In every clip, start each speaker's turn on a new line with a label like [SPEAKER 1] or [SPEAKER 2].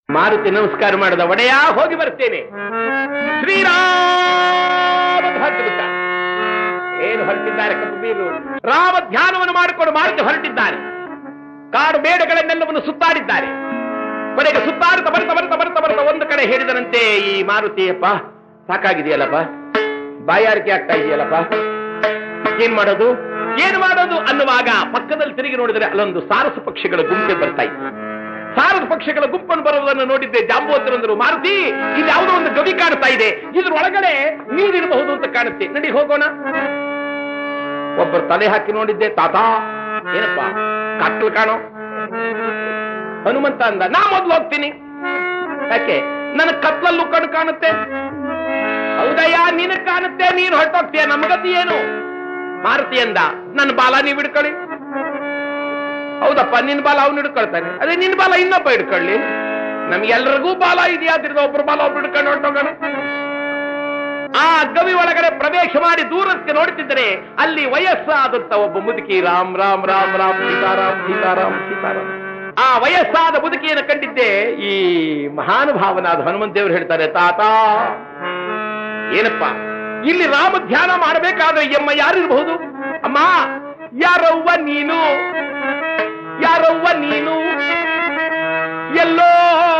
[SPEAKER 1] ಮಾರುತಿ ನಮಸ್ಕಾರ ಮಾಡಿದ ಒಡೆಯ ಹೋಗಿ ಬರ್ತೇನೆ ಶ್ರೀರಾಮ ಅಂತ ಹೊರಟು ಬಿಟ್ಟ ಏನು ಹೊರಟಿದ್ದಾರೆ ಕಪ್ಪು ಬೀರು ರಾಮ ಧ್ಯಾನವನ್ನು ಮಾಡಿಕೊಂಡು ಮಾರುತಿ ಹೊರಟಿದ್ದಾನೆ ಕಾಡು ಬೇಡಗಳನ್ನೆಲ್ಲವನ್ನು ಸುತ್ತಾಡಿದ್ದಾರೆ ಕೊನೆಗೆ ಸುತ್ತಾಡುತ್ತಾ ಬರ್ತಾ ಬರ್ತಾ ಬರ್ತಾ ಬರ್ತಾ ಒಂದು ಕಡೆ ಹೇಳಿದರಂತೆ ಈ ಮಾರುತಿಯಪ್ಪ ಸಾಕಾಗಿದೆಯಲ್ಲಪ್ಪ ಬಾಯಾರಿಕೆ ಆಗ್ತಾ ಇದೆಯಲ್ಲಪ್ಪ ಏನ್ ಮಾಡೋದು ಏನ್ ಮಾಡೋದು ಅನ್ನುವಾಗ ಪಕ್ಕದಲ್ಲಿ ತಿರುಗಿ ನೋಡಿದರೆ ಅಲ್ಲೊಂದು ಸಾರಸ ಪಕ್ಷಿಗಳ ಗುಂಪೆ ಬರ್ತಾ ಇತ್ತು ಸಾರದ ಪಕ್ಷಿಗಳ ಗುಂಪನ್ನು ಬರುವುದನ್ನು ನೋಡಿದ್ದೆ ಜಾಂಬೋತರಂದ್ರು ಮಾರುತಿ ಇದು ಯಾವುದೋ ಒಂದು ಗವಿ ಕಾಣ್ತಾ ಇದೆ ಇದ್ರ ಒಳಗಡೆ ನೀರಿರಬಹುದು ಅಂತ ಕಾಣುತ್ತೆ ನಡಿ ಹೋಗೋಣ ಒಬ್ಬರು ತಲೆ ಹಾಕಿ ನೋಡಿದ್ದೆ ತಾತ ಏನಪ್ಪ ಕತ್ಲು ಕಾಣೋ ಹನುಮಂತ ಅಂದ ನಾ ಮೊದ್ಲು ಹೋಗ್ತೀನಿ ಯಾಕೆ ನನ್ನ ಕತ್ಲಲ್ಲೂ ಕಣ್ಣು ಕಾಣುತ್ತೆ ಹೌದಯ್ಯ ನಿನಗ್ ಕಾಣುತ್ತೆ ನೀನು ಹೊರಟೋಗ್ತೀಯ ನಮ್ಗತಿ ಏನು ಮಾರುತಿ ಅಂದ ನನ್ನ ಬಾಲ ನೀವು ಹಿಡ್ಕೊಳ್ಳಿ ಹೌದಪ್ಪ ನಿನ್ ಬಾಲ ಅವ್ನು ಹಿಡ್ಕೊಳ್ತಾನೆ ಅದೇ ನಿನ್ ಬಾಲ ಇನ್ನೊಬ್ಬ ಹಿಡ್ಕೊಳ್ಳಿ ನಮ್ಗೆಲ್ರಿಗೂ ಬಾಲ ಇದೆಯಾದ್ರಿಂದ ಒಬ್ರು ಬಾಲ ಒಬ್ರು ಹಿಡ್ಕೊಂಡು ಹೊರಟೋಗೋಣ ಆ ಗವಿ ಒಳಗಡೆ ಪ್ರವೇಶ ಮಾಡಿ ದೂರಕ್ಕೆ ನೋಡುತ್ತಿದ್ದರೆ ಅಲ್ಲಿ ವಯಸ್ಸಾದಂತ ಒಬ್ಬ ಮುದುಕಿ ರಾಮ್ ರಾಮ್ ರಾಮ್ ರಾಮ್ ಸೀತಾರಾಮ್ ಸೀತಾರಾಮ್ ಸೀತಾರಾಮ್ ಆ ವಯಸ್ಸಾದ ಮುದುಕಿಯನ್ನು ಕಂಡಿದ್ದೆ ಈ ಮಹಾನುಭಾವನಾದ ಹನುಮಂತ ದೇವರು ಹೇಳ್ತಾರೆ ತಾತ ಏನಪ್ಪ ಇಲ್ಲಿ ರಾಮ ಧ್ಯಾನ ಮಾಡಬೇಕಾದ್ರೆ ಎಮ್ಮ ಯಾರಿರಬಹುದು ಅಮ್ಮ ಯಾರವ್ವ ನೀನು ಯಾರವ್ವ ನೀನು ಎಲ್ಲೋ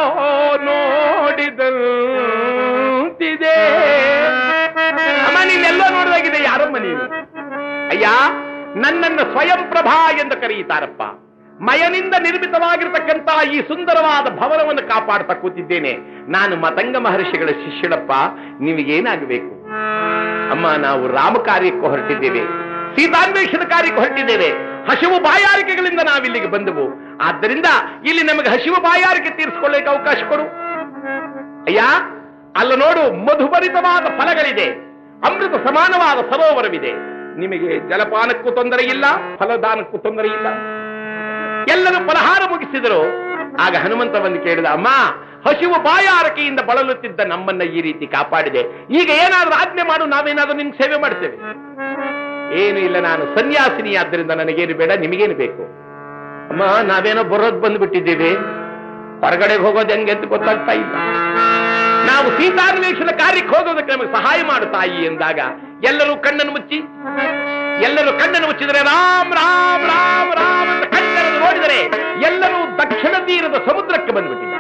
[SPEAKER 1] ನೋಡಿದಂತಿದೆ ಅಮ್ಮ ನೀನೆಲ್ಲೋ ನೋಡಿದಾಗಿದೆ ಯಾರಮ್ಮ ನೀನು ಅಯ್ಯ ನನ್ನನ್ನು ಸ್ವಯಂ ಪ್ರಭಾ ಎಂದು ಕರೆಯುತ್ತಾರಪ್ಪ ಮಯನಿಂದ ನಿರ್ಮಿತವಾಗಿರತಕ್ಕಂತ ಈ ಸುಂದರವಾದ ಭವನವನ್ನು ಕಾಪಾಡ್ತಾ ಕೂತಿದ್ದೇನೆ ನಾನು ಮತಂಗ ಮಹರ್ಷಿಗಳ ಶಿಷ್ಯಳಪ್ಪ ನಿಮಗೇನಾಗಬೇಕು ಅಮ್ಮ ನಾವು ರಾಮ ಕಾರ್ಯಕ್ಕೆ ಹೊರಟಿದ್ದೇವೆ ಸೀತಾನ್ವೇಷಣ ಕಾರ್ಯಕ್ಕೆ ಹೊರಟಿದ್ದೇವೆ ಹಸಿವು ಬಾಯಾರಿಕೆಗಳಿಂದ ನಾವಿಲ್ಲಿಗೆ ಬಂದವು ಆದ್ದರಿಂದ ಇಲ್ಲಿ ನಮಗೆ ಹಸಿವು ಬಾಯಾರಿಕೆ ತೀರಿಸಿಕೊಳ್ಳಕ್ಕೆ ಅವಕಾಶ ಕೊಡು ಅಯ್ಯ ಅಲ್ಲ ನೋಡು ಮಧುಭರಿತವಾದ ಫಲಗಳಿದೆ ಅಮೃತ ಸಮಾನವಾದ ಸರೋವರವಿದೆ ನಿಮಗೆ ಜಲಪಾನಕ್ಕೂ ತೊಂದರೆ ಇಲ್ಲ ಫಲದಾನಕ್ಕೂ ತೊಂದರೆ ಇಲ್ಲ ಎಲ್ಲರೂ ಫಲಹಾರ ಮುಗಿಸಿದರು ಆಗ ಹನುಮಂತ ಬಂದು ಕೇಳಿದ ಅಮ್ಮ ಹಸಿವು ಬಾಯಾರಕೆಯಿಂದ ಬಳಲುತ್ತಿದ್ದ ನಮ್ಮನ್ನ ಈ ರೀತಿ ಕಾಪಾಡಿದೆ ಈಗ ಏನಾದ್ರೂ ಆಜ್ಞೆ ಮಾಡು ನಾವೇನಾದ್ರೂ ನಿನ್ ಸೇವೆ ಮಾಡ್ತೇವೆ ಏನು ಇಲ್ಲ ನಾನು ಸನ್ಯಾಸಿನಿ ಆದ್ದರಿಂದ ನನಗೇನು ಬೇಡ ನಿಮಗೇನು ಬೇಕು ಅಮ್ಮ ನಾವೇನೋ ಬರೋದ್ ಬಂದ್ಬಿಟ್ಟಿದ್ದೀವಿ ಹೊರಗಡೆಗೆ ಹೋಗೋದು ಹೆಂಗೆ ಅಂತ ಗೊತ್ತಾಗ್ತಾ ಇಲ್ಲ ನಾವು ಸೀತಾನ್ವೇಷಣ ಕಾರ್ಯಕ್ಕೆ ಹೋಗೋದಕ್ಕೆ ನಮಗೆ ಸಹಾಯ ಮಾಡು ತಾಯಿ ಎಂದಾಗ ಎಲ್ಲರೂ ಕಣ್ಣನ್ನು ಮುಚ್ಚಿ ಎಲ್ಲರೂ ಕಣ್ಣನ್ನು ಮುಚ್ಚಿದರೆ ರಾಮ್ ರಾಮ್ ರಾಮ್ ರಾಮ್ ಅಂತ ಕಣ್ಣನ್ನು ನೋಡಿದರೆ ಎಲ್ಲರೂ ದಕ್ಷಿಣ ತೀರದ ಸಮುದ್ರಕ್ಕೆ ಬಂದ್ಬಿಟ್ಟಿದ್ದಾರೆ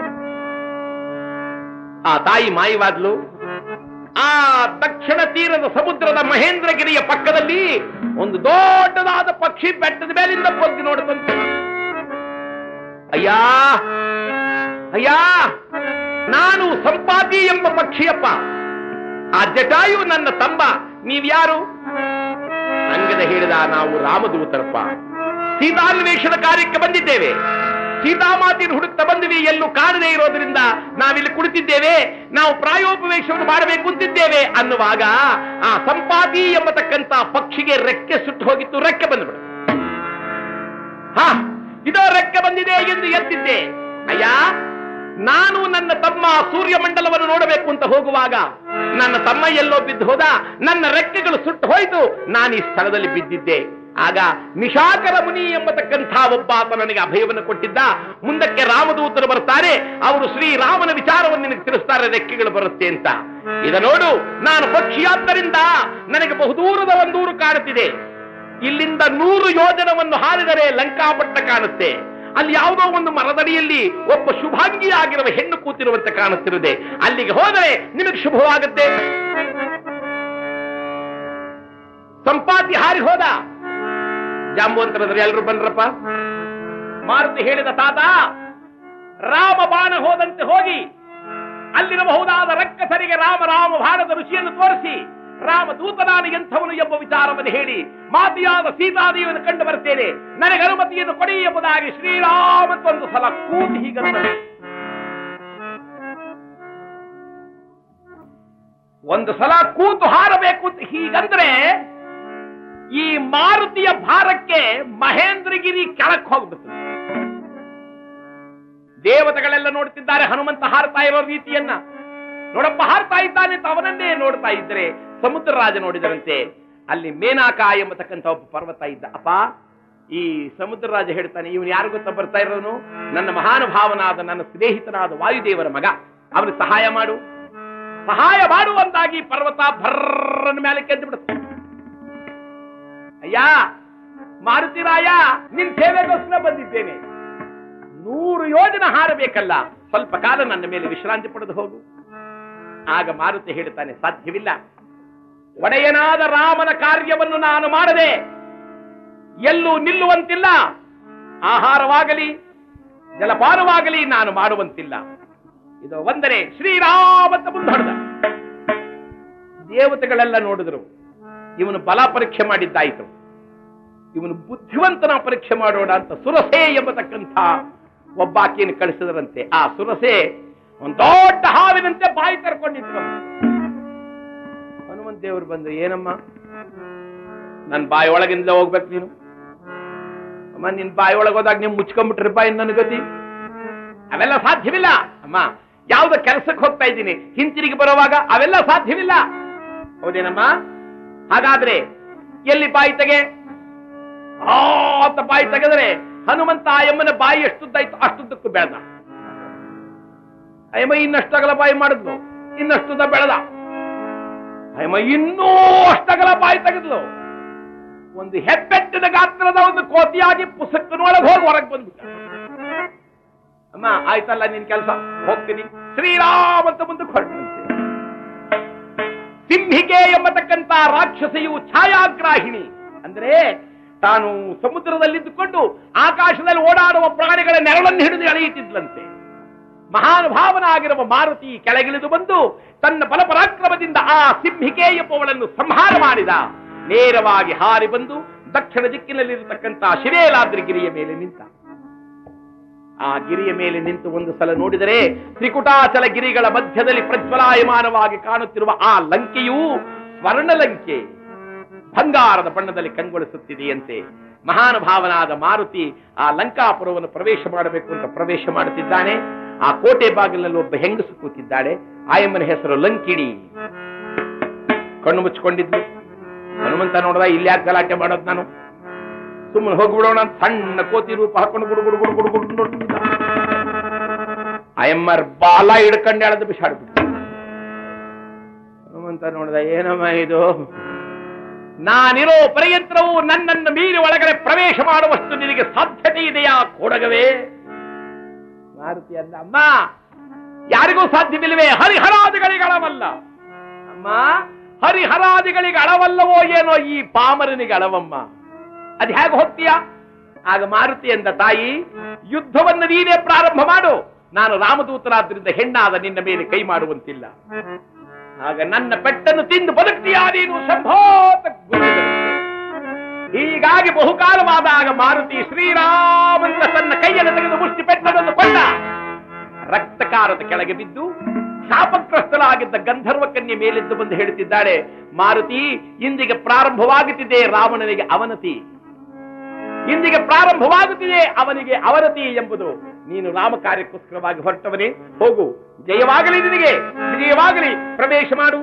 [SPEAKER 1] ಆ ತಾಯಿ ಮಾಯವಾದ್ಲು ಆ ದಕ್ಷಿಣ ತೀರದ ಸಮುದ್ರದ ಮಹೇಂದ್ರಗಿರಿಯ ಪಕ್ಕದಲ್ಲಿ ಒಂದು ದೊಡ್ಡದಾದ ಪಕ್ಷಿ ಬೆಟ್ಟದ ಮೇಲಿಂದ ಬಗ್ಗಿ ನೋಡುತ್ತಂತೆ ಅಯ್ಯಾ ಅಯ್ಯಾ ನಾನು ಸಂಪಾತಿ ಎಂಬ ಪಕ್ಷಿಯಪ್ಪ ಆ ಜಟಾಯು ನನ್ನ ತಂಬ ನೀವ್ಯಾರು ಅಂಗದ ಹೇಳಿದ ನಾವು ರಾಮದೂತರಪ್ಪ ಸೀತಾನ್ವೇಷಣ ಕಾರ್ಯಕ್ಕೆ ಬಂದಿದ್ದೇವೆ ಸೀತಾಮಾತಿನ ಹುಡುಕ್ತಾ ಬಂದ್ವಿ ಎಲ್ಲೂ ಕಾಣದೇ ಇರೋದ್ರಿಂದ ನಾವಿಲ್ಲಿ ಕುಳಿತಿದ್ದೇವೆ ನಾವು ಪ್ರಾಯೋಪವೇಶವನ್ನು ಮಾಡಬೇಕು ಅಂತಿದ್ದೇವೆ ಅನ್ನುವಾಗ ಆ ಸಂಪಾತಿ ಎಂಬತಕ್ಕಂತ ಪಕ್ಷಿಗೆ ರೆಕ್ಕೆ ಸುಟ್ಟು ಹೋಗಿತ್ತು ರೆಕ್ಕೆ ಬಂದ್ಬಿಡು ಹಾ ಇದೋ ರೆಕ್ಕೆ ಬಂದಿದೆ ಎಂದು ಎತ್ತಿದ್ದೆ ಅಯ್ಯ ನಾನು ನನ್ನ ತಮ್ಮ ಸೂರ್ಯಮಂಡಲವನ್ನು ನೋಡಬೇಕು ಅಂತ ಹೋಗುವಾಗ ನನ್ನ ತಮ್ಮ ಎಲ್ಲೋ ಬಿದ್ದು ಹೋದ ನನ್ನ ರೆಕ್ಕೆಗಳು ಸುಟ್ಟು ಹೋಯ್ತು ನಾನು ಈ ಸ್ಥಳದಲ್ಲಿ ಬಿದ್ದಿದ್ದೆ ಆಗ ನಿಶಾಕರ ಮುನಿ ಎಂಬತಕ್ಕಂಥ ಒಬ್ಬ ಆತ ನನಗೆ ಅಭಯವನ್ನು ಕೊಟ್ಟಿದ್ದ ಮುಂದಕ್ಕೆ ರಾಮದೂತರು ಬರ್ತಾರೆ ಅವರು ಶ್ರೀರಾಮನ ವಿಚಾರವನ್ನು ನಿನಗೆ ತಿಳಿಸ್ತಾರೆ ರೆಕ್ಕೆಗಳು ಬರುತ್ತೆ ಅಂತ ಇದ ನೋಡು ನಾನು ಪಕ್ಷಿಯಾದ್ದರಿಂದ ನನಗೆ ಬಹುದೂರದ ಒಂದೂರು ಕಾಣುತ್ತಿದೆ ಇಲ್ಲಿಂದ ನೂರು ಯೋಜನವನ್ನು ಹಾರಿದರೆ ಲಂಕಾಪಟ್ಟ ಕಾಣುತ್ತೆ ಅಲ್ಲಿ ಯಾವುದೋ ಒಂದು ಮರದಡಿಯಲ್ಲಿ ಒಬ್ಬ ಶುಭಾಂಗಿ ಆಗಿರುವ ಹೆಣ್ಣು ಕೂತಿರುವಂತೆ ಕಾಣುತ್ತಿರುತ್ತದೆ ಅಲ್ಲಿಗೆ ಹೋದರೆ ನಿಮಗೆ ಶುಭವಾಗುತ್ತೆ ಸಂಪಾತಿ ಹಾರಿ ಹೋದ ಜಾಂಬುವಂತರದ್ರೆ ಎಲ್ರು ಬಂದ್ರಪ್ಪ ಮಾರುತಿ ಹೇಳಿದ ತಾತ ರಾಮ ಬಾಣ ಹೋದಂತೆ ಹೋಗಿ ಅಲ್ಲಿರಬಹುದಾದ ರಕ್ಕಸರಿಗೆ ರಾಮ ರಾಮ ಭಾರತ ಋಷಿಯನ್ನು ತೋರಿಸಿ ರಾಮ ದೂತನಾದ ಎಂಥವನು ಎಂಬ ವಿಚಾರವನ್ನು ಹೇಳಿ ಮಾತಿಯಾದ ಸೀತಾದೇವಿಯನ್ನು ಕಂಡು ಬರ್ತೇನೆ ನನಗೆ ಅನುಮತಿಯನ್ನು ಕೊಡಿ ಎಂಬುದಾಗಿ ಶ್ರೀರಾಮ ಅಂತ ಒಂದು ಸಲ ಕೂತಿ ಹೀಗಂತ ಒಂದು ಸಲ ಕೂತು ಹಾರಬೇಕು ಅಂತ ಹೀಗಂದ್ರೆ ಈ ಮಾರುತಿಯ ಭಾರಕ್ಕೆ ಮಹೇಂದ್ರಗಿರಿ ಕೆಳಕ್ಕೆ ಹೋಗ್ಬಿಡ್ತದೆ ದೇವತೆಗಳೆಲ್ಲ ನೋಡ್ತಿದ್ದಾರೆ ಹನುಮಂತ ಹಾರ್ತಾ ಇರೋ ರೀತಿಯನ್ನ ನೋಡಪ್ಪ ಹಾರ್ತಾ ಇದ್ದಾನೆ ಅಂತ ಅವನನ್ನೇ ನೋಡ್ತಾ ಇದ್ರೆ ಸಮುದ್ರ ರಾಜ ನೋಡಿದರಂತೆ ಅಲ್ಲಿ ಮೇನಾಕ ಎಂಬತಕ್ಕಂಥ ಒಬ್ಬ ಪರ್ವತ ಇದ್ದ ಅಪ್ಪ ಈ ಸಮುದ್ರ ರಾಜ ಹೇಳ್ತಾನೆ ಇವನು ಯಾರು ಗೊತ್ತಾ ಬರ್ತಾ ಇರೋನು ನನ್ನ ಮಹಾನುಭಾವನಾದ ನನ್ನ ಸ್ನೇಹಿತನಾದ ವಾಯುದೇವರ ಮಗ ಅವನಿಗೆ ಸಹಾಯ ಮಾಡು ಸಹಾಯ ಮಾಡುವಂದಾಗಿ ಪರ್ವತ ಭರ್ರನ ಮೇಲೆ ಕೆದ್ದು ಬಿಡುತ್ತೆ ಅಯ್ಯ ಮಾರುತಿರಾಯ ನಿನ್ ಸೇವೆಗೋಸ್ಕರ ಬಂದಿದ್ದೇನೆ ನೂರು ಯೋಜನೆ ಹಾರಬೇಕಲ್ಲ ಸ್ವಲ್ಪ ಕಾಲ ನನ್ನ ಮೇಲೆ ವಿಶ್ರಾಂತಿ ಪಡೆದು ಹೋಗು ಆಗ ಮಾರುತಿ ಹೇಳ್ತಾನೆ ಸಾಧ್ಯವಿಲ್ಲ ಒಡೆಯನಾದ ರಾಮನ ಕಾರ್ಯವನ್ನು ನಾನು ಮಾಡದೆ ಎಲ್ಲೂ ನಿಲ್ಲುವಂತಿಲ್ಲ ಆಹಾರವಾಗಲಿ ಜಲಪಾನವಾಗಲಿ ನಾನು ಮಾಡುವಂತಿಲ್ಲ ಇದು ಒಂದರೆ ಶ್ರೀರಾಮಂತ ಮುಂದೊಡ್ದ ದೇವತೆಗಳೆಲ್ಲ ನೋಡಿದ್ರು ಇವನು ಬಲ ಪರೀಕ್ಷೆ ಮಾಡಿದ್ದಾಯಿತು ಇವನು ಬುದ್ಧಿವಂತನ ಪರೀಕ್ಷೆ ಮಾಡೋಣ ಅಂತ ಸುರಸೆ ಎಂಬತಕ್ಕಂಥ ಒಬ್ಬಾಕಿಯನ್ನು ಕಳಿಸಿದರಂತೆ ಆ ಸುರಸೆ ಒಂದು ದೊಡ್ಡ ಹಾವಿನಂತೆ ಬಾಯಿ ತೆರ್ಕೊಂಡಿದ್ರು ಹನುಮಂತ ದೇವರು ಬಂದ್ರು ಏನಮ್ಮ ನನ್ನ ಬಾಯಿ ಒಳಗಿಂದ ಹೋಗ್ಬೇಕು ನೀನು ಅಮ್ಮ ನಿನ್ ಬಾಯಿ ಒಳಗೆ ಹೋದಾಗ ನೀವು ಮುಚ್ಕೊಂಡ್ಬಿಟ್ರೆ ಬಾಯಿ ನನ್ನ ಗತಿ ಅವೆಲ್ಲ ಸಾಧ್ಯವಿಲ್ಲ ಅಮ್ಮ ಯಾವ್ದೋ ಕೆಲಸಕ್ಕೆ ಹೋಗ್ತಾ ಇದ್ದೀನಿ ಹಿಂತಿರುಗಿ ಬರುವಾಗ ಅವೆಲ್ಲ ಸಾಧ್ಯವಿಲ್ಲ ಹೌದೇನಮ್ಮ ಹಾಗಾದ್ರೆ ಎಲ್ಲಿ ಬಾಯಿ ತೆಗೆ ಆ ಅಂತ ಬಾಯಿ ತೆಗೆದರೆ ಹನುಮಂತ ಆ ಎಮ್ಮನ ಬಾಯಿ ಎಷ್ಟುದ್ದಾಯ್ತು ಅಷ್ಟುದ್ದಕ್ಕೂ ಬೆಳೆದ ಅಯ್ಯಮ್ಮ ಇನ್ನಷ್ಟಗಲ ಬಾಯಿ ಮಾಡಿದ್ಲು ಇನ್ನಷ್ಟುದ್ದ ಬೆಳೆದ ಅಯ್ಯಮ್ಮ ಇನ್ನೂ ಅಷ್ಟಗಲ ಬಾಯಿ ತೆಗೆದ್ಲು ಒಂದು ಹೆಬ್ಬೆಟ್ಟಿನ ಗಾತ್ರದ ಒಂದು ಕೋತಿಯಾಗಿ ಪುಸ್ತಕನೊಳಗೆ ಹೋಗಿ ಹೊರಗೆ ಬಂದ್ಬಿಟ್ಟ ಅಮ್ಮ ಆಯ್ತಲ್ಲ ನಿನ್ ಕೆಲಸ ಹೋಗ್ತೀನಿ ಶ್ರೀರಾಮ ಅಂತ ಮುಂದಕ್ಕೆ ಹೊರಟಂತೆ ಸಿಂಹಿಕೆ ಎಂಬತಕ್ಕಂತ ರಾಕ್ಷಸಿಯು ಛಾಯಾಗ್ರಾಹಿಣಿ ಅಂದ್ರೆ ತಾನು ಸಮುದ್ರದಲ್ಲಿದ್ದುಕೊಂಡು ಆಕಾಶದಲ್ಲಿ ಓಡಾಡುವ ಪ್ರಾಣಿಗಳ ನೆರಳನ್ನು ಹಿಡಿದು ಎಳೆಯುತ್ತಿದ್ಲಂತೆ ಮಹಾನುಭಾವನಾಗಿರುವ ಮಾರುತಿ ಕೆಳಗಿಳಿದು ಬಂದು ತನ್ನ ಬಲಪರಾಕ್ರಮದಿಂದ ಆ ಸಿಂಹಿಕೆ ಎಂಬುವಳನ್ನು ಸಂಹಾರ ಮಾಡಿದ ನೇರವಾಗಿ ಹಾರಿ ಬಂದು ದಕ್ಷಿಣ ದಿಕ್ಕಿನಲ್ಲಿರತಕ್ಕಂತ ಶಿವೇಲಾದ್ರಿ ಗಿರಿಯ ಮೇಲೆ ನಿಂತ ಆ ಗಿರಿಯ ಮೇಲೆ ನಿಂತು ಒಂದು ಸಲ ನೋಡಿದರೆ ತ್ರಿಕುಟಾಚಲ ಗಿರಿಗಳ ಮಧ್ಯದಲ್ಲಿ ಪ್ರಜ್ವಲಾಯಮಾನವಾಗಿ ಕಾಣುತ್ತಿರುವ ಆ ಲಂಕೆಯು ಸ್ವರ್ಣಲಂಕೆ ಬಂಗಾರದ ಬಣ್ಣದಲ್ಲಿ ಕಂಗೊಳಿಸುತ್ತಿದೆಯಂತೆ ಮಹಾನುಭಾವನಾದ ಮಾರುತಿ ಆ ಲಂಕಾಪುರವನ್ನು ಪ್ರವೇಶ ಮಾಡಬೇಕು ಅಂತ ಪ್ರವೇಶ ಮಾಡುತ್ತಿದ್ದಾನೆ ಆ ಕೋಟೆ ಬಾಗಿಲಲ್ಲಿ ಒಬ್ಬ ಹೆಂಗಸು ಕೂತಿದ್ದಾಳೆ ಆಯಮ್ಮನ ಹೆಸರು ಲಂಕಿಣಿ ಕಣ್ಣು ಮುಚ್ಚಿಕೊಂಡಿದ್ಲು ಹನುಮಂತ ನೋಡ್ದ ಇಲ್ಲಿ ಯಾಕೆ ಗಲಾಟೆ ಮಾಡೋದು ನಾನು ಸುಮ್ಮನೆ ಹೋಗ್ಬಿಡೋಣ ಅಂತ ಸಣ್ಣ ಕೋತಿ ರೂಪ ಹಾಕೊಂಡು ಗುಡು ಗುಡು ಗುಡು ಗುಡು ಗುಡು ನೋಡ್ತಿದ್ದ ಆಯಮ್ಮರ್ ಬಾಲ ಹಿಡ್ಕೊಂಡು ಎಳೆದು ಬಿಸಾಡ್ಬಿಟ್ಟು ಹನುಮಂತ ನೋಡ್ದ ಏನಮ್ಮ ಇದು ನಾನಿರೋ ಪರ್ಯಂತ್ರವು ನನ್ನನ್ನು ಮೀರಿ ಒಳಗಡೆ ಪ್ರವೇಶ ಮಾಡುವಷ್ಟು ನಿನಗೆ ಸಾಧ್ಯತೆ ಇದೆಯಾ ಕೊಡಗವೇ ಮಾರುತಿ ಅಂದ ಅಮ್ಮ ಯಾರಿಗೂ ಸಾಧ್ಯವಿಲ್ಲವೇ ಹರಿಹರಾದಿಗಳಿಗೆ ಅಳವಲ್ಲ ಅಮ್ಮ ಹರಿಹರಾದಿಗಳಿಗೆ ಅಳವಲ್ಲವೋ ಏನೋ ಈ ಪಾಮರನಿಗೆ ಅಳವಮ್ಮ ಅದ್ ಹೇಗೆ ಹೋಗ್ತೀಯ ಆಗ ಮಾರುತಿ ಎಂದ ತಾಯಿ ಯುದ್ಧವನ್ನು ನೀನೇ ಪ್ರಾರಂಭ ಮಾಡು ನಾನು ರಾಮದೂತನಾದ್ರಿಂದ ಹೆಣ್ಣಾದ ನಿನ್ನ ಮೇಲೆ ಕೈ ಮಾಡುವಂತಿಲ್ಲ ಆಗ ನನ್ನ ಪೆಟ್ಟನ್ನು ತಿಂದು ಬದುಕ್ತೀಯಾ ನೀನು ಸಂಭೋತ ಹೀಗಾಗಿ ಬಹುಕಾಲವಾದಾಗ ಮಾರುತಿ ಶ್ರೀರಾಮಂತ ತನ್ನ ಕೈಯನ್ನು ತೆಗೆದು ಮುಷ್ಟಿ ಪೆಟ್ಟನನ್ನು ಕೊಂಡ ರಕ್ತಕಾರದ ಕೆಳಗೆ ಬಿದ್ದು ಶಾಪಗ್ರಸ್ತಲಾಗಿದ್ದ ಗಂಧರ್ವ ಕನ್ಯೆ ಮೇಲೆದ್ದು ಬಂದು ಹೇಳುತ್ತಿದ್ದಾಳೆ ಮಾರುತಿ ಇಂದಿಗೆ ಪ್ರಾರಂಭವಾಗುತ್ತಿದೆ ರಾವಣನಿಗೆ ಅವನತಿ ಇಂದಿಗೆ ಪ್ರಾರಂಭವಾಗುತ್ತಿದೆ ಅವನಿಗೆ ಅವನತಿ ಎಂಬುದು ನೀನು ರಾಮ ಕಾರ್ಯಕ್ಕೋಸ್ಕರವಾಗಿ ಹೊರಟವನೇ ಹೋಗು ಜಯವಾಗಲಿ ನಿನಗೆ ವಿಜಯವಾಗಲಿ ಪ್ರವೇಶ ಮಾಡು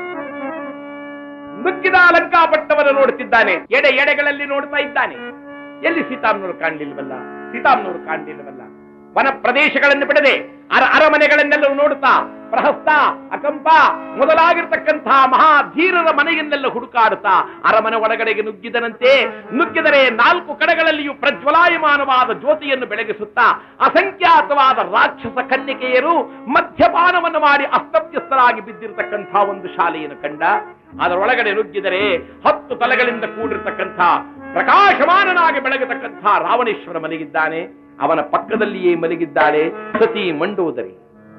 [SPEAKER 1] ನುಗ್ಗಿದ ಲಂಕಾಪಟ್ಟವನ್ನು ನೋಡುತ್ತಿದ್ದಾನೆ ಎಡೆ ಎಡೆಗಳಲ್ಲಿ ನೋಡ್ತಾ ಇದ್ದಾನೆ ಎಲ್ಲಿ ಸೀತಾಮ್ನವರು ಕಾಣಲಿಲ್ವಲ್ಲ ಸೀತಾಮ್ನವರು ಕಾಣಲಿಲ್ವಲ್ಲ ವನ ಪ್ರದೇಶಗಳನ್ನು ಬಿಡದೆ ಅರ ಅರಮನೆಗಳನ್ನೆಲ್ಲ ನೋಡುತ್ತಾ ಪ್ರಹಸ್ತ ಅಕಂಪ ಮೊದಲಾಗಿರ್ತಕ್ಕಂತಹ ಮಹಾಧೀರರ ಮನೆಯನ್ನೆಲ್ಲ ಹುಡುಕಾಡುತ್ತಾ ಅರಮನೆ ಒಳಗಡೆಗೆ ನುಗ್ಗಿದನಂತೆ ನುಗ್ಗಿದರೆ ನಾಲ್ಕು ಕಡೆಗಳಲ್ಲಿಯೂ ಪ್ರಜ್ವಲಾಯಮಾನವಾದ ಜ್ಯೋತಿಯನ್ನು ಬೆಳಗಿಸುತ್ತಾ ಅಸಂಖ್ಯಾತವಾದ ರಾಕ್ಷಸ ಕನ್ಯಕೆಯರು ಮದ್ಯಪಾನವನ್ನು ಮಾಡಿ ಅಸ್ತವ್ಯಸ್ತರಾಗಿ ಬಿದ್ದಿರತಕ್ಕಂಥ ಒಂದು ಶಾಲೆಯನ್ನು ಕಂಡ ಅದರೊಳಗಡೆ ನುಗ್ಗಿದರೆ ಹತ್ತು ತಲೆಗಳಿಂದ ಕೂಡಿರ್ತಕ್ಕಂಥ ಪ್ರಕಾಶಮಾನನಾಗಿ ಬೆಳಗತಕ್ಕಂಥ ರಾವಣೇಶ್ವರ ಮಲಗಿದ್ದಾನೆ ಅವನ ಪಕ್ಕದಲ್ಲಿಯೇ ಮಲಗಿದ್ದಾಳೆ ಸತಿ ಮಂಡೋದರಿ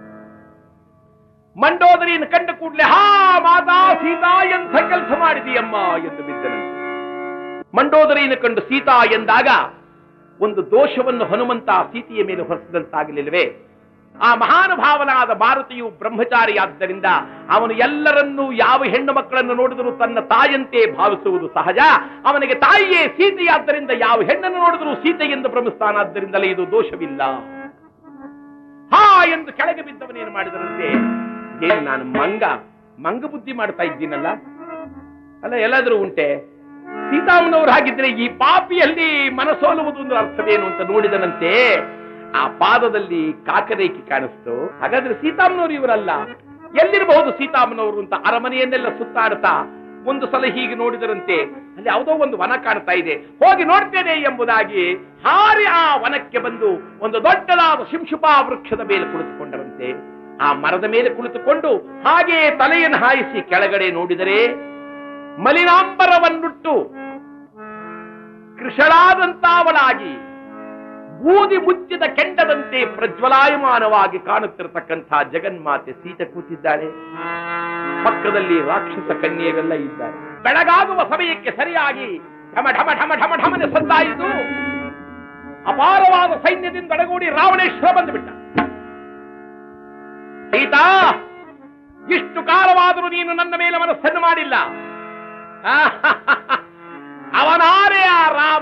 [SPEAKER 1] ಮಂಡೋದರಿಯನ್ನು ಕಂಡ ಕೂಡಲೇ ಹಾ ಮಾತಾ ಸೀತಾ ಎಂಥ ಕೆಲಸ ಮಾಡಿದೀಯಮ್ಮ ಎಂದು ಬಿದ್ದನಂತೆ ಮಂಡೋದರಿಯನ್ನು ಕಂಡು ಸೀತಾ ಎಂದಾಗ ಒಂದು ದೋಷವನ್ನು ಹನುಮಂತ ಸೀತೆಯ ಮೇಲೆ ಹೊರಿಸಿದಂತಾಗಲಿಲ್ಲವೇ ಆ ಮಹಾನುಭಾವನಾದ ಮಾರುತಿಯು ಬ್ರಹ್ಮಚಾರಿಯಾದ್ದರಿಂದ ಅವನು ಎಲ್ಲರನ್ನೂ ಯಾವ ಹೆಣ್ಣು ಮಕ್ಕಳನ್ನು ನೋಡಿದರೂ ತನ್ನ ತಾಯಂತೆ ಭಾವಿಸುವುದು ಸಹಜ ಅವನಿಗೆ ತಾಯಿಯೇ ಸೀತೆಯಾದ್ದರಿಂದ ಯಾವ ಹೆಣ್ಣನ್ನು ನೋಡಿದರೂ ಸೀತೆ ಎಂದು ಭ್ರಮಿಸ್ತಾನಾದ್ದರಿಂದಲೇ ಇದು ದೋಷವಿಲ್ಲ ಹಾ ಎಂದು ಕೆಳಗೆ ಬಿದ್ದವನೇನು ಮಾಡಿದರಂತೆ ಏನು ನಾನು ಮಂಗ ಮಂಗ ಬುದ್ಧಿ ಮಾಡ್ತಾ ಇದ್ದೀನಲ್ಲ ಅಲ್ಲ ಎಲ್ಲಾದ್ರೂ ಉಂಟೆ ಸೀತಾಮನವರು ಹಾಗಿದ್ರೆ ಈ ಪಾಪಿಯಲ್ಲಿ ಮನಸೋಲುವುದು ಒಂದು ಅರ್ಥವೇನು ಅಂತ ನೋಡಿದನಂತೆ ಆ ಪಾದದಲ್ಲಿ ಕಾಕರೇಖಿ ಕಾಣಿಸ್ತು ಹಾಗಾದ್ರೆ ಸೀತಾಮನವರು ಇವರಲ್ಲ ಎಲ್ಲಿರಬಹುದು ಸೀತಾಮನವರು ಅಂತ ಅರಮನೆಯನ್ನೆಲ್ಲ ಸುತ್ತಾಡ್ತಾ ಒಂದು ಸಲ ಹೀಗೆ ನೋಡಿದರಂತೆ ಅಲ್ಲಿ ಯಾವುದೋ ಒಂದು ವನ ಕಾಣ್ತಾ ಇದೆ ಹೋಗಿ ನೋಡ್ತೇನೆ ಎಂಬುದಾಗಿ ಹಾರಿ ಆ ವನಕ್ಕೆ ಬಂದು ಒಂದು ದೊಡ್ಡದಾದ ಶಿಂಶುಪಾ ವೃಕ್ಷದ ಮೇಲೆ ಕುಳಿತುಕೊಂಡರಂತೆ ಆ ಮರದ ಮೇಲೆ ಕುಳಿತುಕೊಂಡು ಹಾಗೆ ತಲೆಯನ್ನು ಹಾಯಿಸಿ ಕೆಳಗಡೆ ನೋಡಿದರೆ ಮಲಿನಾಂಬರವನ್ನುಟ್ಟು ಕೃಷಳಾದಂತಾವಳಾಗಿ ಬೂದಿ ಮುಚ್ಚಿದ ಕೆಂಡದಂತೆ ಪ್ರಜ್ವಲಾಯಮಾನವಾಗಿ ಕಾಣುತ್ತಿರತಕ್ಕಂಥ ಜಗನ್ಮಾತೆ ಸೀತೆ ಕೂತಿದ್ದಾಳೆ ಪಕ್ಕದಲ್ಲಿ ರಾಕ್ಷಸ ಕನ್ಯೆಗಳೆಲ್ಲ ಇದ್ದಾರೆ ಬೆಳಗಾಗುವ ಸಮಯಕ್ಕೆ ಸರಿಯಾಗಿ ಢಮ ಢಮ ಢಮ ಢಮ ಢಮನೆ ಸದ್ದಾಯಿತು ಅಪಾರವಾದ ಸೈನ್ಯದಿಂದ ಒಡಗೂಡಿ ರಾವಣೇಶ್ವರ ಬಂದುಬಿಟ್ಟ ಸೀತಾ ಇಷ್ಟು ಕಾಲವಾದರೂ ನೀನು ನನ್ನ ಮೇಲೆ ಮನಸ್ಸನ್ನು ಮಾಡಿಲ್ಲ ಅವನಾರೇ ಆ ರಾಮ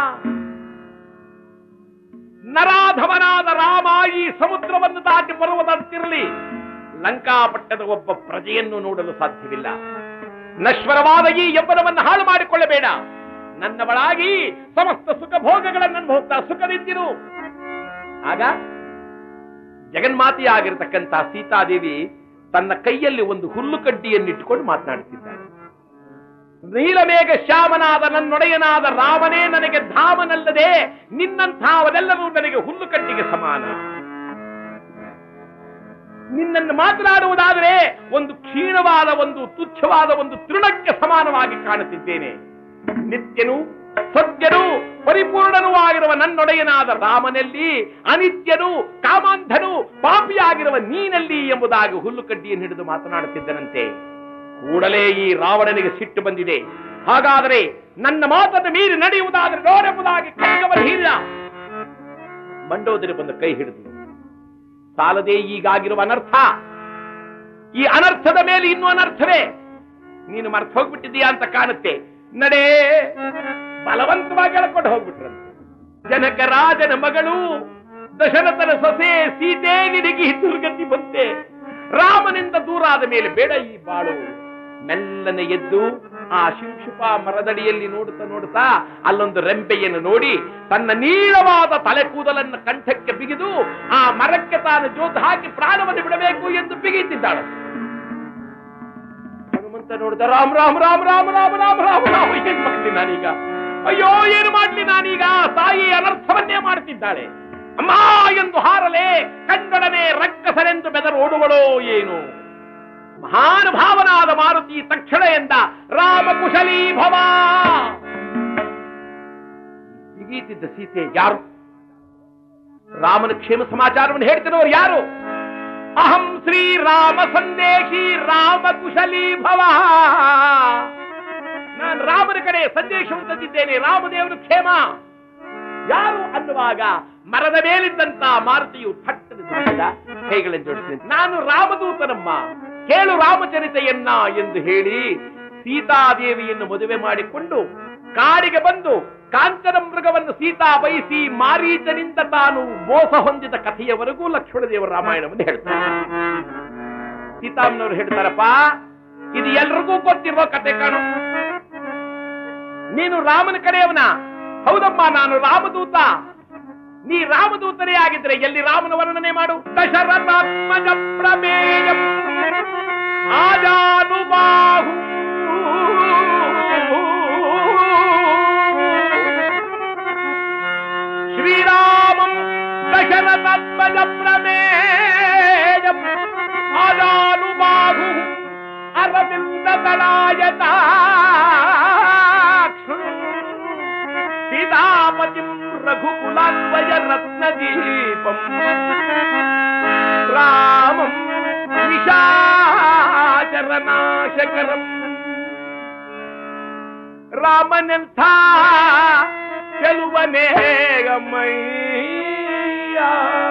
[SPEAKER 1] ನರಾಧವನಾದ ರಾಮ ಈ ಸಮುದ್ರವನ್ನು ದಾಟಿ ಬರುವುದಂತಿರಲಿ ಲಂಕಾಪಟ್ಟದ ಒಬ್ಬ ಪ್ರಜೆಯನ್ನು ನೋಡಲು ಸಾಧ್ಯವಿಲ್ಲ ನಶ್ವರವಾದ ಈ ಯಬ್ಬನವನ್ನು ಹಾಳು ಮಾಡಿಕೊಳ್ಳಬೇಡ ನನ್ನವಳಾಗಿ ಸಮಸ್ತ ಸುಖ ಭೋಗಗಳನ್ನು ಅನುಭವಿಸ್ತಾ ಸುಖದಿಂದಿರು ಆಗ ಜಗನ್ಮಾತೆಯಾಗಿರತಕ್ಕಂಥ ಸೀತಾದೇವಿ ತನ್ನ ಕೈಯಲ್ಲಿ ಒಂದು ಹುಲ್ಲು ಕಡ್ಡಿಯನ್ನಿಟ್ಟುಕೊಂಡು ಮಾತನಾಡುತ್ತಿದ್ದಾಳೆ ನೀಲಮೇಘ ಶ್ಯಾಮನಾದ ನನ್ನೊಡೆಯನಾದ ರಾಮನೇ ನನಗೆ ಧಾಮನಲ್ಲದೆ ನಿನ್ನಂಥವರೆಲ್ಲರೂ ನನಗೆ ಹುಲ್ಲು ಕಡ್ಡಿಗೆ ಸಮಾನ ನಿನ್ನನ್ನು ಮಾತನಾಡುವುದಾದರೆ ಒಂದು ಕ್ಷೀಣವಾದ ಒಂದು ತುಚ್ಛವಾದ ಒಂದು ತೃಣಕ್ಕೆ ಸಮಾನವಾಗಿ ಕಾಣುತ್ತಿದ್ದೇನೆ ನಿತ್ಯನು ಸತ್ಯನು ಪರಿಪೂರ್ಣನೂ ಆಗಿರುವ ನನ್ನೊಡೆಯನಾದ ರಾಮನಲ್ಲಿ ಅನಿತ್ಯನು ಕಾಮಾಂಧನು ಪಾಪಿಯಾಗಿರುವ ನೀನಲ್ಲಿ ಎಂಬುದಾಗಿ ಹುಲ್ಲು ಕಡ್ಡಿಯನ್ನು ಹಿಡಿದು ಮಾತನಾಡುತ್ತಿದ್ದನಂತೆ ಕೂಡಲೇ ಈ ರಾವಣನಿಗೆ ಸಿಟ್ಟು ಬಂದಿದೆ ಹಾಗಾದರೆ ನನ್ನ ಮಾತನ್ನು ಮೀರಿ ನಡೆಯುವುದಾದರೆ ನೋಡೆಂಬುದಾಗಿ ಖಡ್ಗವನ್ನು ಹೀರಿದ ಮಂಡೋದರಿ ಬಂದು ಕೈ ಹಿಡಿದು ಸಾಲದೇ ಈಗಾಗಿರುವ ಅನರ್ಥ ಈ ಅನರ್ಥದ ಮೇಲೆ ಇನ್ನೂ ಅನರ್ಥವೇ ನೀನು ಮರ್ತು ಹೋಗ್ಬಿಟ್ಟಿದೀಯಾ ಅಂತ ಕಾಣುತ್ತೆ ನಡೆ ಬಲವಂತವಾಗಿ ಎಳ್ಕೊಂಡು ಹೋಗ್ಬಿಟ್ರಂತೆ ಜನಕ ರಾಜನ ಮಗಳು ದಶರಥನ ಸೊಸೆ ಸೀತೆ ನಿನಗೆ ಈ ದುರ್ಗತಿ ಬಂತೆ ರಾಮನಿಂದ ದೂರ ಆದ ಮೇಲೆ ಬೇಡ ಈ ಬಾಳು ಮೆಲ್ಲನೆ ಎದ್ದು ಆ ಶಿಂಶುಪ ಮರದಡಿಯಲ್ಲಿ ನೋಡುತ್ತಾ ನೋಡುತ್ತಾ ಅಲ್ಲೊಂದು ರೆಂಬೆಯನ್ನು ನೋಡಿ ತನ್ನ ನೀಳವಾದ ತಲೆ ಕೂದಲನ್ನು ಕಂಠಕ್ಕೆ ಬಿಗಿದು ಆ ಮರಕ್ಕೆ ತಾನು ಜೋತು ಹಾಕಿ ಪ್ರಾಣವನ್ನು ಬಿಡಬೇಕು ಎಂದು ಬಿಗಿತಿದ್ದಾಳೆ ಹನುಮಂತ ನೋಡಿದ ರಾಮ್ ರಾಮ್ ರಾಮ್ ರಾಮ್ ರಾಮ್ ರಾಮ್ ರಾಮ್ ರಾಮ್ ಏನ್ ಮಾಡ್ಲಿ ನಾನೀಗ ಅಯ್ಯೋ ಏನು ಮಾಡ್ಲಿ ನಾನೀಗ ತಾಯಿ ಅನರ್ಥವನ್ನೇ ಮಾಡ್ತಿದ್ದಾಳೆ ಅಮ್ಮ ಎಂದು ಹಾರಲೆ ಕಂಡೊಡನೆ ರಕ್ಕಸರೆಂದು ಬೆದರು ಓಡುವಳೋ ಏನು ಮಹಾನುಭಾವನಾದ ಮಾರುತಿ ತಕ್ಷಣ ಎಂದ ರಾಮ ಕುಶಲೀ ಭವ ಬಿಗೀತಿದ್ದ ಸೀತೆ ಯಾರು ರಾಮನ ಕ್ಷೇಮ ಸಮಾಚಾರವನ್ನು ಹೇಳ್ತಿರೋರು ಯಾರು ಅಹಂ ಶ್ರೀ ರಾಮ ಸಂದೇಶಿ ರಾಮ ಕುಶಲೀ ಭವ ನಾನು ರಾಮನ ಕಡೆ ಸಂದೇಶವನ್ನು ತಂದಿದ್ದೇನೆ ರಾಮದೇವನ ಕ್ಷೇಮ ಯಾರು ಅನ್ನುವಾಗ ಮರದ ಮೇಲಿದ್ದಂತ ಮಾರುತಿಯು ಥಟ್ಟನೆ ನುಡಿದ ಕೈಗಳನ್ನು ಜೋಡಿಸಿದ ನಾನು ರಾಮದೂತನಮ್ಮ ಕೇಳು ರಾಮಚರಿತೆಯನ್ನ ಎಂದು ಹೇಳಿ ಸೀತಾದೇವಿಯನ್ನು ಮದುವೆ ಮಾಡಿಕೊಂಡು ಕಾಡಿಗೆ ಬಂದು ಕಾಂಚನ ಮೃಗವನ್ನು ಸೀತಾ ಬಯಸಿ ಮಾರೀಚನಿಂದ ತಾನು ಮೋಸ ಹೊಂದಿದ ಕಥೆಯವರೆಗೂ ಲಕ್ಷ್ಮಣ ದೇವರ ರಾಮಾಯಣವನ್ನು ಹೇಳ್ತಾರೆ ಸೀತಾಮ್ಮನವರು ಹೇಳ್ತಾರಪ್ಪ ಇದು ಎಲ್ರಿಗೂ ಗೊತ್ತಿರುವ ಕತೆ ಕಾಣು ನೀನು ರಾಮನ ಕಡೆಯವನ ಹೌದಮ್ಮ ನಾನು ರಾಮದೂತ ನೀ ರಾಮದೂತನೇ ಆಗಿದ್ರೆ ಎಲ್ಲಿ ರಾಮನ ವರ್ಣನೆ ಮಾಡು ದಶರಥಾತ್ಮಜ ಪ್ರಮೇಯಂ ಆಜಾನುಬಾಹು ಶ್ರೀರಾಮಂ ದಶರಥಾತ್ಮಜ ಪ್ರಮೇಯಂ ಆಜಾನುಬಾಹು ಅರವಿಂದ ಸೀತಾಪತಿಂ ರಘುಕುಲಾನ್ವಯ ರತ್ನದೀಪಂ ರಾಮಂ ನಿಶಾಚರನಾಶಕರಂ ರಾಮನೆಂಥ ಚೆಲುವನೇಗಮಯ್ಯ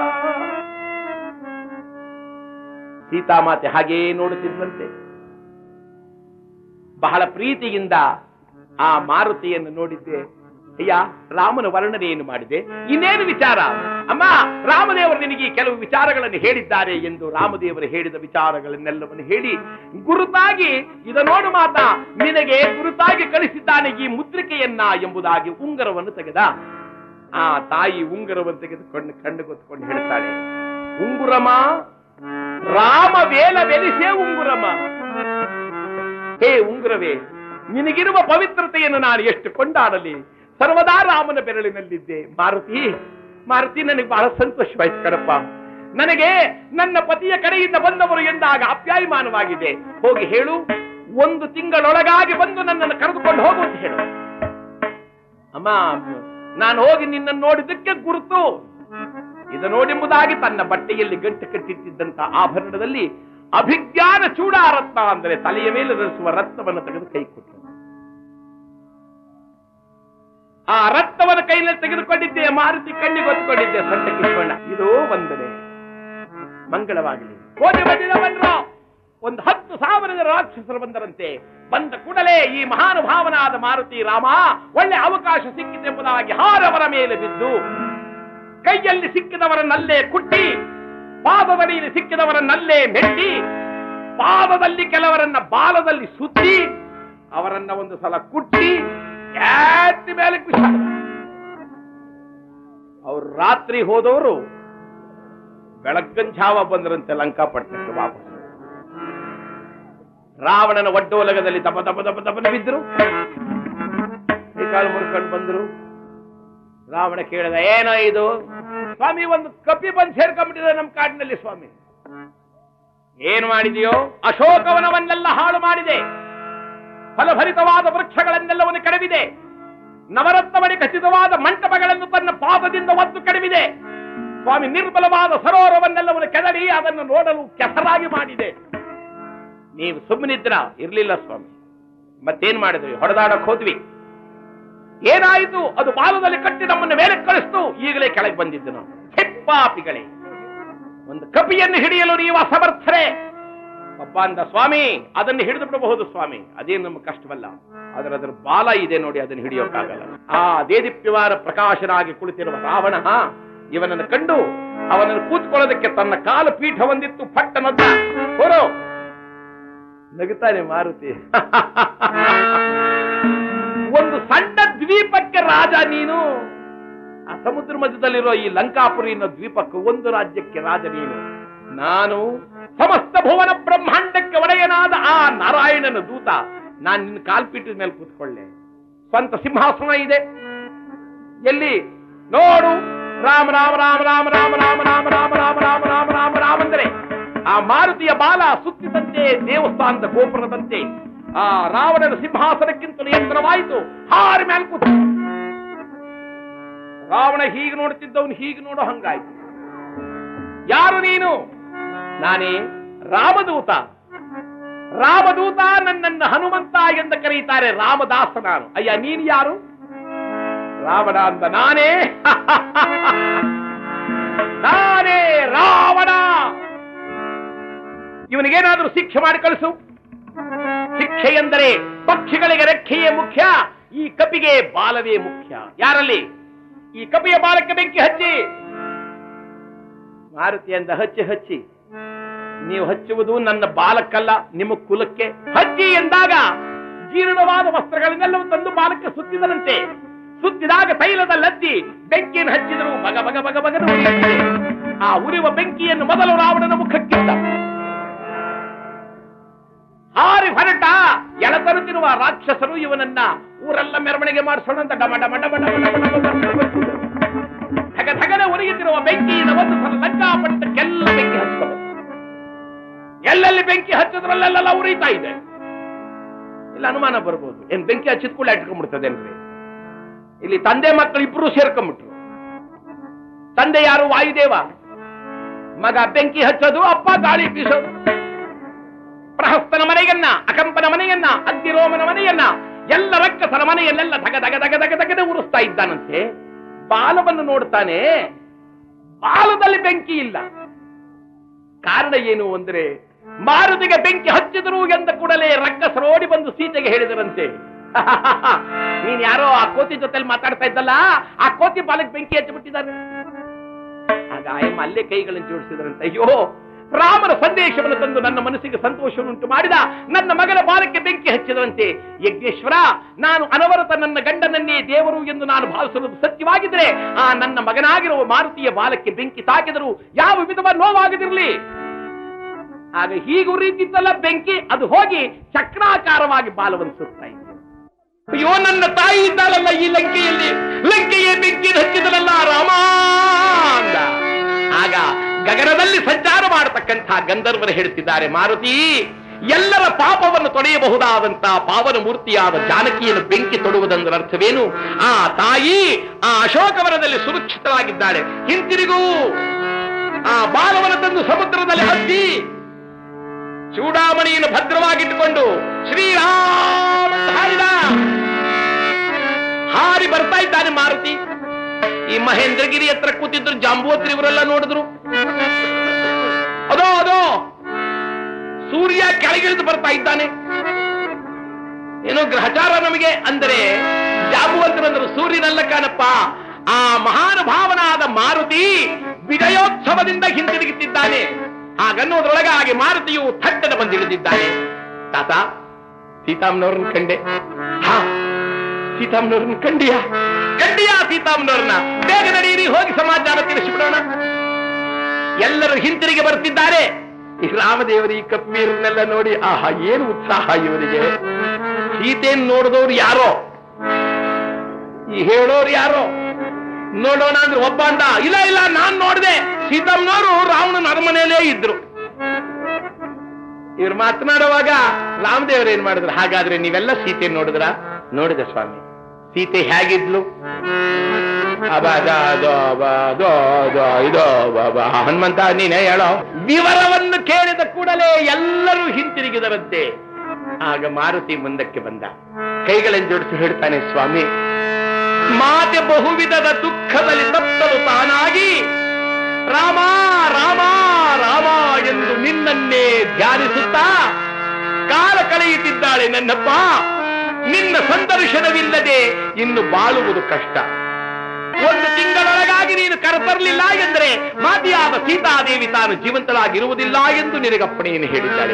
[SPEAKER 1] ಸೀತಾಮಾತೆ ಹಾಗೇ ನೋಡುತ್ತಿದ್ದಂತೆ ಬಹಳ ಪ್ರೀತಿಯಿಂದ ಆ ಮಾರುತಿಯನ್ನು ನೋಡಿದ್ದೆ ಅಯ್ಯ ರಾಮನ ವರ್ಣನೆಯನ್ನು ಮಾಡಿದೆ ಇನ್ನೇನು ವಿಚಾರ ಅಮ್ಮ ರಾಮದೇವರು ನಿನಗೆ ಈ ಕೆಲವು ವಿಚಾರಗಳನ್ನು ಹೇಳಿದ್ದಾರೆ ಎಂದು ರಾಮದೇವರು ಹೇಳಿದ ವಿಚಾರಗಳನ್ನೆಲ್ಲವನ್ನು ಹೇಳಿ ಗುರುತಾಗಿ ಇದ ನೋಡು ಮಾತಾ ನಿನಗೆ ಗುರುತಾಗಿ ಕಳಿಸಿದ್ದಾನೆ ಈ ಮುದ್ರಿಕೆಯನ್ನ ಎಂಬುದಾಗಿ ಉಂಗರವನ್ನು ತೆಗೆದ ಆ ತಾಯಿ ಉಂಗುರವನ್ನು ತೆಗೆದುಕೊಂಡು ಕಣ್ಣು ಗೊತ್ಕೊಂಡು ಹೇಳ್ತಾಳೆ ಉಂಗುರಮ ರಾಮ ವೇಲ ವೆಲಿಸೇ ಉಂಗುರಮ ಹೇ ಉಂಗುರವೇ ನಿನಗಿರುವ ಪವಿತ್ರತೆಯನ್ನು ನಾನು ಎಷ್ಟು ಕೊಂಡಾಡಲಿ ಸರ್ವದಾ ರಾಮನ ಬೆರಳಿನಲ್ಲಿದ್ದೆ ಮಾರುತಿ ಮಾರುತಿ ನನಗೆ ಬಹಳ ಸಂತೋಷವಾಯ್ತು ಕಣಪ್ಪ ನನಗೆ ನನ್ನ ಪತಿಯ ಕಡೆಯಿಂದ ಬಂದವರು ಎಂದಾಗ ಅಪ್ಯಾಯಮಾನವಾಗಿದೆ ಹೋಗಿ ಹೇಳು ಒಂದು ತಿಂಗಳೊಳಗಾಗಿ ಬಂದು ನನ್ನನ್ನು ಕರೆದುಕೊಂಡು ಹೋಗು ಅಂತ ಹೇಳು ಅಮ್ಮ ನಾನು ಹೋಗಿ ನಿನ್ನನ್ನು ನೋಡಿದ್ದಕ್ಕೆ ಗುರುತು ಇದು ನೋಡೆಂಬುದಾಗಿ ತನ್ನ ಬಟ್ಟೆಯಲ್ಲಿ ಗಂಟು ಕಟ್ಟಿಟ್ಟಿದ್ದಂತ ಆಭರಣದಲ್ಲಿ ಅಭಿಜ್ಞಾನ ಚೂಡಾರತ್ನ ಅಂದರೆ ತಲೆಯ ಮೇಲೆ ಧರಿಸುವ ರತ್ನವನ್ನು ತೆಗೆದು ಕೈ ಕೊಟ್ಟನು ಆ ರತ್ನವನ್ನು ಕೈಯಲ್ಲಿ ತೆಗೆದುಕೊಂಡಿದ್ದೆ ಮಾರುತಿ ಕಣ್ಣಿಗೆ ಹೊತ್ಕೊಂಡಿದ್ದೆ ಸೊಂಟ ಕಿತ್ಕೊಂಡ ಇದು ವಂದನೆ ಮಂಗಳವಾಗಲಿ ಕೋಟಿ ಬಂದಿದ ಬಂದ್ರು ಒಂದು ಹತ್ತು ಸಾವಿರದ ರಾಕ್ಷಸರು ಬಂದರಂತೆ ಬಂದ ಕೂಡಲೇ ಈ ಮಹಾನುಭಾವನಾದ ಮಾರುತಿ ರಾಮ ಒಳ್ಳೆ ಅವಕಾಶ ಸಿಕ್ಕಿತೆಂಬುದಾಗಿ ಹಾರವರ ಮೇಲೆ ಬಿದ್ದು ಕೈಯಲ್ಲಿ ಸಿಕ್ಕಿದವರನ್ನಲ್ಲೇ ಕುಟ್ಟಿ ಪಾದದಡಿಯಲ್ಲಿ ಸಿಕ್ಕಿದವರನ್ನಲ್ಲೇ ಮೆಟ್ಟಿ ಪಾದದಲ್ಲಿ ಕೆಲವರನ್ನ ಬಾಲದಲ್ಲಿ ಸುತ್ತಿ ಅವರನ್ನ ಒಂದು ಸಲ ಕುಟ್ಟಿ ಎತ್ತಿ ಮೇಲೆ ಬಿಸಾಡಿದ. ಅವ್ರು ರಾತ್ರಿ ಹೋದವರು ಬೆಳಗ್ಗಂಜಾವ ಬಂದರಂತೆ ಲಂಕಾಪಟ್ಟಣಕ್ಕೆ ವಾಪಸ್ ರಾವಣನ ಒಡ್ಡೋಲಗದಲ್ಲಿ ದಪ ದಪ ದಪ ದಪನ ಬಿದ್ದರು ಕೈಕಾಲು ಮುರ್ಕೊಂಡು ಬಂದರು ರಾವಣ ಕೇಳಿದ ಏನೋ ಇದು ಸ್ವಾಮಿ ಒಂದು ಕಪಿ ಬಂದು ಸೇರ್ಕೊಂಡ್ಬಿಟ್ಟಿದೆ ನಮ್ಮ ಕಾಡಿನಲ್ಲಿ ಸ್ವಾಮಿ ಏನು ಮಾಡಿದೆಯೋ ಅಶೋಕವನವನ್ನೆಲ್ಲ ಹಾಳು ಮಾಡಿದೆ ಫಲಭರಿತವಾದ ವೃಕ್ಷಗಳನ್ನೆಲ್ಲವನ್ನು ಕಡಿವಿದೆ ನವರತ್ನಮಣಿ ಖಚಿತವಾದ ಮಂಟಪಗಳನ್ನು ತನ್ನ ಪಾದದಿಂದ ಒದ್ದು ಕಡಿವಿದೆ ಸ್ವಾಮಿ ನಿರ್ಬಲವಾದ ಸರೋವರವನ್ನೆಲ್ಲವನ್ನು ಕೆದಡಿ ಅದನ್ನು ನೋಡಲು ಕೆಸರಾಗಿ ಮಾಡಿದೆ ನೀವು ಸುಮ್ಮನಿದ್ರ ಇರ್ಲಿಲ್ಲ ಸ್ವಾಮಿ ಮತ್ತೇನ್ ಮಾಡಿದ್ವಿ ಹೊಡೆದಾಡಕ್ ಹೋದ್ವಿ ಏನಾಯಿತು ಅದು ಬಾಲದಲ್ಲಿ ಕಟ್ಟಿ ನಮ್ಮನ್ನು ಮೇಲೆ ಕಳಿಸ್ತು ಈಗಲೇ ಕೆಳಗೆ ಬಂದಿದ್ದು ನಾವು ಹೆಪ್ಪಾಪಿಗಳೇ ಒಂದು ಕಪಿಯನ್ನು ಹಿಡಿಯಲು ನೀವು ಅಸಮರ್ಥರೇ ಒಬ್ಬ ಅಂದ ಸ್ವಾಮಿ ಅದನ್ನು ಹಿಡಿದು ಬಿಡಬಹುದು ಸ್ವಾಮಿ ಅದೇನು ನಮ್ಮ ಕಷ್ಟವಲ್ಲ ಅದರ ಅದರ ಬಾಲ ಇದೆ ನೋಡಿ ಅದನ್ನು ಹಿಡಿಯೋಕ್ಕಾಗಲ್ಲ ಆ ದೇದೀಪ್ಯವಾದ ಪ್ರಕಾಶನಾಗಿ ಕುಳಿತಿರುವ ರಾವಣ ಇವನನ್ನು ಕಂಡು ಅವನನ್ನು ಕೂತ್ಕೊಳ್ಳೋದಕ್ಕೆ ತನ್ನ ಕಾಲು ಪೀಠ ಹೊಂದಿತ್ತು ಪಟ್ಟನದ್ದ ಹೊರೋ ನಗುತ್ತಾನೆ ಮಾರುತಿ ಒಂದು ಸಣ್ಣ ದ್ವೀಪಕ್ಕೆ ರಾಜ ನೀನು ಆ ಸಮುದ್ರ ಮಧ್ಯದಲ್ಲಿರೋ ಈ ಲಂಕಾಪುರಿ ಅನ್ನೋ ದ್ವೀಪಕ್ಕೆ ಒಂದು ರಾಜ್ಯಕ್ಕೆ ರಾಜ ನೀನು ನಾನು ಸಮಸ್ತ ಭುವನ ಬ್ರಹ್ಮಾಂಡಕ್ಕೆ ಒಡೆಯನಾದ ಆ ನಾರಾಯಣನ ದೂತ ನಾನು ನಿನ್ನ ಕಾಲ್ಪೀಠದ ಮೇಲೆ ಕೂತ್ಕೊಳ್ಳೆ ಸ್ವಂತ ಸಿಂಹಾಸನ ಇದೆ ಎಲ್ಲಿ ನೋಡು ರಾಮ ರಾಮ ರಾಮ ರಾಮ ರಾಮ ರಾಮ ರಾಮ ರಾಮ ರಾಮ ರಾಮ ರಾಮ ರಾಮ ರಾಮ ಅಂದರೆ ಆ ಮಾರುತಿಯ ಬಾಲ ಸುತ್ತಿದಂತೆ ದೇವಸ್ಥಾನದ ಗೋಪುರದಂತೆ ಆ ರಾವಣನ ಸಿಂಹಾಸನಕ್ಕಿಂತಲೂ ಎತ್ತರವಾಯಿತು ಹಾರಿ ಮೇಲೆ ಕೂತ ರಾವಣ ಹೀಗೆ ನೋಡ್ತಿದ್ದವನು ಹೀಗೆ ನೋಡೋ ಹಂಗಾಯ್ತು ಯಾರು ನೀನು ನಾನೇ ರಾಮದೂತ ರಾಮದೂತ ನನ್ನನ್ನು ಹನುಮಂತ ಎಂದು ಕರೀತಾರೆ ರಾಮದಾಸ ನಾನು ಅಯ್ಯ ನೀನು ಯಾರು ರಾವಣ ಅಂದ ನಾನೇ ನಾನೇ ರಾವಣ ಇವನಿಗೇನಾದ್ರೂ ಶಿಕ್ಷೆ ಮಾಡಿ ಕಳಿಸು ಶಿಕ್ಷೆ ಎಂದರೆ ಪಕ್ಷಿಗಳಿಗೆ ರೆಕ್ಕೆಯೇ ಮುಖ್ಯ ಈ ಕಪಿಗೆ ಬಾಲವೇ ಮುಖ್ಯ ಯಾರಲ್ಲಿ ಈ ಕಪಿಯ ಬಾಲಕ್ಕೆ ಬೆಂಕಿ ಹಚ್ಚಿ ಮಾರುತಿ ಅಂದ ಹಚ್ಚಿ ಹಚ್ಚಿ ನೀವು ಹಚ್ಚುವುದು ನನ್ನ ಬಾಲಕ್ಕಲ್ಲ ನಿಮ್ಮ ಕುಲಕ್ಕೆ ಹಚ್ಚಿ ಎಂದಾಗ ಜೀರ್ಣವಾದ ವಸ್ತ್ರಗಳನ್ನೆಲ್ಲವೂ ತಂದು ಬಾಲಕ್ಕೆ ಸುತ್ತಿದರಂತೆ ಸುತ್ತಿದಾಗ ತೈಲದ ಲದ್ದಿ ಬೆಂಕಿಯನ್ನು ಹಚ್ಚಿದರು ಬಗ ಬಗ ಬಗ ಬಗದ ಉರಿಯುತ್ತದೆ. ಆ ಉರಿಯುವ ಬೆಂಕಿಯನ್ನು ಮೊದಲು ರಾವಣನ ಮುಖಕ್ಕಿದ್ದ ಹಾರಿ ಹೊರಟ ಎಳತರುತ್ತಿರುವ ರಾಕ್ಷಸರು ಇವನನ್ನ ಊರೆಲ್ಲ ಮೆರವಣಿಗೆ ಮಾಡಿಸೋಣ ಅಂತ ಡಮ ಡಮ ಡಮ ಡಮ ಡಮ ಡಮ ಡಮ ಡಮ ಧಗ ಧಗನೆ ಉರಿಯುತ್ತಿರುವ ಬೆಂಕಿಯಿಂದ ಒಂದು ಸಲ ಲಂಕಾಪಟ್ಟಕ್ಕೆಲ್ಲ ಬೆಂಕಿ ಹಚ್ಚಿದರು ಎಲ್ಲೆಲ್ಲಿ ಬೆಂಕಿ ಹಚ್ಚಿದ್ರಲ್ಲೆಲ್ಲ ಉರಿತಾ ಇದೆ ಇಲ್ಲ ಅನುಮಾನ ಬರ್ಬೋದು ಏನ್ ಬೆಂಕಿ ಹಚ್ಚಿದ ಕೂಡ ಇಟ್ಕೊಂಡ್ಬಿಡ್ತದೇನ್ರಿ ಇಲ್ಲಿ ತಂದೆ ಮಕ್ಕಳು ಇಬ್ರು ಸೇರ್ಕೊಂಡ್ಬಿಟ್ರು ತಂದೆ ಯಾರು ವಾಯುದೇವ ಮಗ ಬೆಂಕಿ ಹಚ್ಚೋದು ಅಪ್ಪ ಗಾಳಿ ಬೀಸೋದು ಪ್ರಹಸ್ತನ ಮನೆಯನ್ನ ಅಕಂಪನ ಮನೆಯನ್ನ ಅಗ್ನಿರೋಮನ ಮನೆಯನ್ನ ಎಲ್ಲ ರಕ್ಕಸನ ಮನೆಯನ್ನೆಲ್ಲ ಧಗ ಧಗ ಧಗ ಧಗ ಧಗದೆ ಉರಿಸ್ತಾ ಇದ್ದಾನಂತೆ ಬಾಲವನ್ನು ನೋಡ್ತಾನೆ ಬಾಲದಲ್ಲಿ ಬೆಂಕಿ ಇಲ್ಲ ಕಾರಣ ಏನು ಅಂದ್ರೆ ಮಾರುತಿಗೆ ಬೆಂಕಿ ಹಚ್ಚಿದರು ಎಂದ ಕೂಡಲೇ ರಕ್ಕಸರೋಡಿ ಬಂದು ಸೀತೆಗೆ ಹೇಳಿದರಂತೆ ನೀನ್ ಯಾರೋ ಆ ಕೋತಿ ಜೊತೆಲಿ ಮಾತಾಡ್ತಾ ಇದ್ದಲ್ಲ ಆ ಕೋತಿ ಬಾಲಕ್ ಬೆಂಕಿ ಹಚ್ಚಿಬಿಟ್ಟಿದ್ದಾರೆ ಆಗ ಆಯಮ್ಮ ಅಲ್ಲೇ ಕೈಗಳನ್ನು ಜೋಡಿಸಿದ್ರಂತೆ ಅಯ್ಯೋ ರಾಮನ ಸಂದೇಶವನ್ನು ತಂದು ನನ್ನ ಮನಸ್ಸಿಗೆ ಸಂತೋಷವನ್ನುಂಟು ಮಾಡಿದ ನನ್ನ ಮಗನ ಬಾಲಕ್ಕೆ ಬೆಂಕಿ ಹಚ್ಚಿದಂತೆ ಯಜ್ಞೇಶ್ವರ ನಾನು ಅನವರತ ನನ್ನ ಗಂಡನನ್ನೇ ದೇವರು ಎಂದು ನಾನು ಭಾವಿಸುವುದು ಸತ್ಯವಾಗಿದ್ರೆ ಆ ನನ್ನ ಮಗನಾಗಿರುವ ಮಾರುತಿಯ ಬಾಲಕ್ಕೆ ಬೆಂಕಿ ತಾಕಿದರೂ ಯಾವ ವಿಧವ ನೋವಾಗದಿರಲಿ ಆಗ ಹೀಗೆ ಉರಿತಿದ್ದಲ್ಲ ಬೆಂಕಿ ಅದು ಹೋಗಿ ಚಕ್ರಾಕಾರವಾಗಿ ಬಾಲವನ್ನು ಸುತ್ತಾ ಇದೆ ಅಯ್ಯೋ ನನ್ನ ತಾಯಿ ಇದ್ದಾಳಲ್ಲ ಈ ಲಂಕೆಯಲ್ಲಿ ಲಂಕೆಯೇ ಬೆಂಕಿ ಹಚ್ಚಿದಳಲ್ಲ ರಾಮ ಅಂದ ಆಗ ಗಗನದಲ್ಲಿ ಸಂಚಾರ ಮಾಡತಕ್ಕಂಥ ಗಂಧರ್ವರು ಹೇಳ್ತಿದ್ದಾರೆ ಮಾರುತಿ ಎಲ್ಲರ ಪಾಪವನ್ನು ತೊಡೆಯಬಹುದಾದಂತಹ ಪಾವನ ಮೂರ್ತಿಯಾದ ಜಾನಕಿಯನ್ನು ಬೆಂಕಿ ತೊಡುವುದೆಂದರ ಅರ್ಥವೇನು ಆ ತಾಯಿ ಆ ಅಶೋಕವನದಲ್ಲಿ ಸುರಕ್ಷಿತವಾಗಿದ್ದಾಳೆ ಹಿಂತಿರುಗು ಆ ಬಾಲವನ ತಂದು ಸಮುದ್ರದಲ್ಲಿ ಹಚ್ಚಿ ಚೂಡಾಮಣಿಯನ್ನು ಭದ್ರವಾಗಿಟ್ಟುಕೊಂಡು ಶ್ರೀರಾಮ ಅಂತ ಹಾರಿದ ಹಾರಿ ಬರ್ತಾ ಇದ್ದಾನೆ ಮಾರುತಿ ಈ ಮಹೇಂದ್ರಗಿರಿ ಹತ್ರ ಕೂತಿದ್ರು ಜಾಂಬುವತ್ರಿ ಇವರೆಲ್ಲ ನೋಡಿದ್ರು ಅದೋ ಅದೋ ಸೂರ್ಯ ಕೆಳಗಿಳಿದು ಬರ್ತಾ ಇದ್ದಾನೆ ಏನೋ ಗ್ರಹಚಾರ ನಮಗೆ ಅಂದರೆ ಜಾಂಬುವಂತರಂದ್ರು ಸೂರ್ಯನಲ್ಲ ಕಾಣಪ್ಪ ಆ ಮಹಾನುಭಾವನಾದ ಮಾರುತಿ ವಿಜಯೋತ್ಸವದಿಂದ ಹಿಂತಿರುಗುತ್ತಿದ್ದಾನೆ ಹಾಗನ್ನೋದ್ರೊಳಗಾಗಿ ಮಾರುತಿಯು ಥಟ್ಟನ ಬಂದಿಳಿದಿದ್ದಾನೆ ತಾತ ಸೀತಾಮ್ನವ್ರನ್ನ ಕಂಡೆ ಹಾ ಸೀತಾಮ್ನವ್ರನ್ನ ಕಂಡಿಯ ಕಂಡಿಯ ಸೀತಾಮ್ನವ್ರನ್ನ ಬೇಗ ನಡೀರಿ ಹೋಗಿ ಸಮಾಚಾರ ತಿಳಿಸಿಬಿಡೋಣ ಎಲ್ಲರೂ ಹಿಂತಿರುಗಿ ಬರ್ತಿದ್ದಾರೆ ಈ ರಾಮದೇವರು ಈ ಕಪ್ಪೀರನ್ನೆಲ್ಲ ನೋಡಿ ಆಹಾ ಏನು ಉತ್ಸಾಹ ಇವರಿಗೆ ಸೀತೆಯನ್ನು ನೋಡಿದವ್ರು ಯಾರೋ ಈ ಹೇಳೋರು ಯಾರೋ ನೋಡೋಣ ಅಂದ್ರೆ ಒಬ್ಬ ಅಂದ ಇಲ್ಲ ಇಲ್ಲ ನಾನ್ ನೋಡಿದೆ ಸೀತಮ್ಮನವರು ರಾವಣನ ಅರಮನೆಯಲ್ಲೇ ಇದ್ರು ಇವ್ರು ಮಾತನಾಡುವಾಗ ರಾಮದೇವರು ಏನ್ ಮಾಡಿದ್ರು ಹಾಗಾದ್ರೆ ನೀವೆಲ್ಲ ಸೀತೆ ನೋಡಿದ್ರ ನೋಡಿದೆ ಸ್ವಾಮಿ ಸೀತೆ ಹೇಗಿದ್ಲು ಅಬ ಅದ ಅದೋ ಅಬ ಅದೋ ಅದೋ ಇದೋ ಬಾಬಾ ಹನುಮಂತ ನೀನೇ ಹೇಳೋ ವಿವರವನ್ನು ಕೇಳಿದ ಕೂಡಲೇ ಎಲ್ಲರೂ ಹಿಂತಿರುಗಿದರಂತೆ ಆಗ ಮಾರುತಿ ಮುಂದಕ್ಕೆ ಬಂದ ಕೈಗಳನ್ನು ಜೋಡಿಸಿ ಹೇಳ್ತಾನೆ ಸ್ವಾಮಿ ಮಾತೆ ಬಹುವಿಧದ ದುಃಖದಲ್ಲಿ ತಪ್ಪಲು ತಾನಾಗಿ ರಾಮ ರಾಮ ರಾಮ ಎಂದು ನಿನ್ನನ್ನೇ ಧ್ಯಾನಿಸುತ್ತಾ ಕಾಲ ಕಳೆಯುತ್ತಿದ್ದಾಳೆ ನನ್ನಪ್ಪ ನಿನ್ನ ಸಂದರ್ಶನವಿಲ್ಲದೆ ಇನ್ನು ಬಾಳುವುದು ಕಷ್ಟ ಒಂದು ತಿಂಗಳೊಳಗಾಗಿ ನೀನು ಕರೆತರಲಿಲ್ಲ ಎಂದರೆ ಮಾತಿಯಾದ ಸೀತಾದೇವಿ ತಾನು ಜೀವಂತಳಾಗಿರುವುದಿಲ್ಲ ಎಂದು ನಿನಗಪ್ಪಣೆಯನ್ನು ಹೇಳಿದ್ದಾಳೆ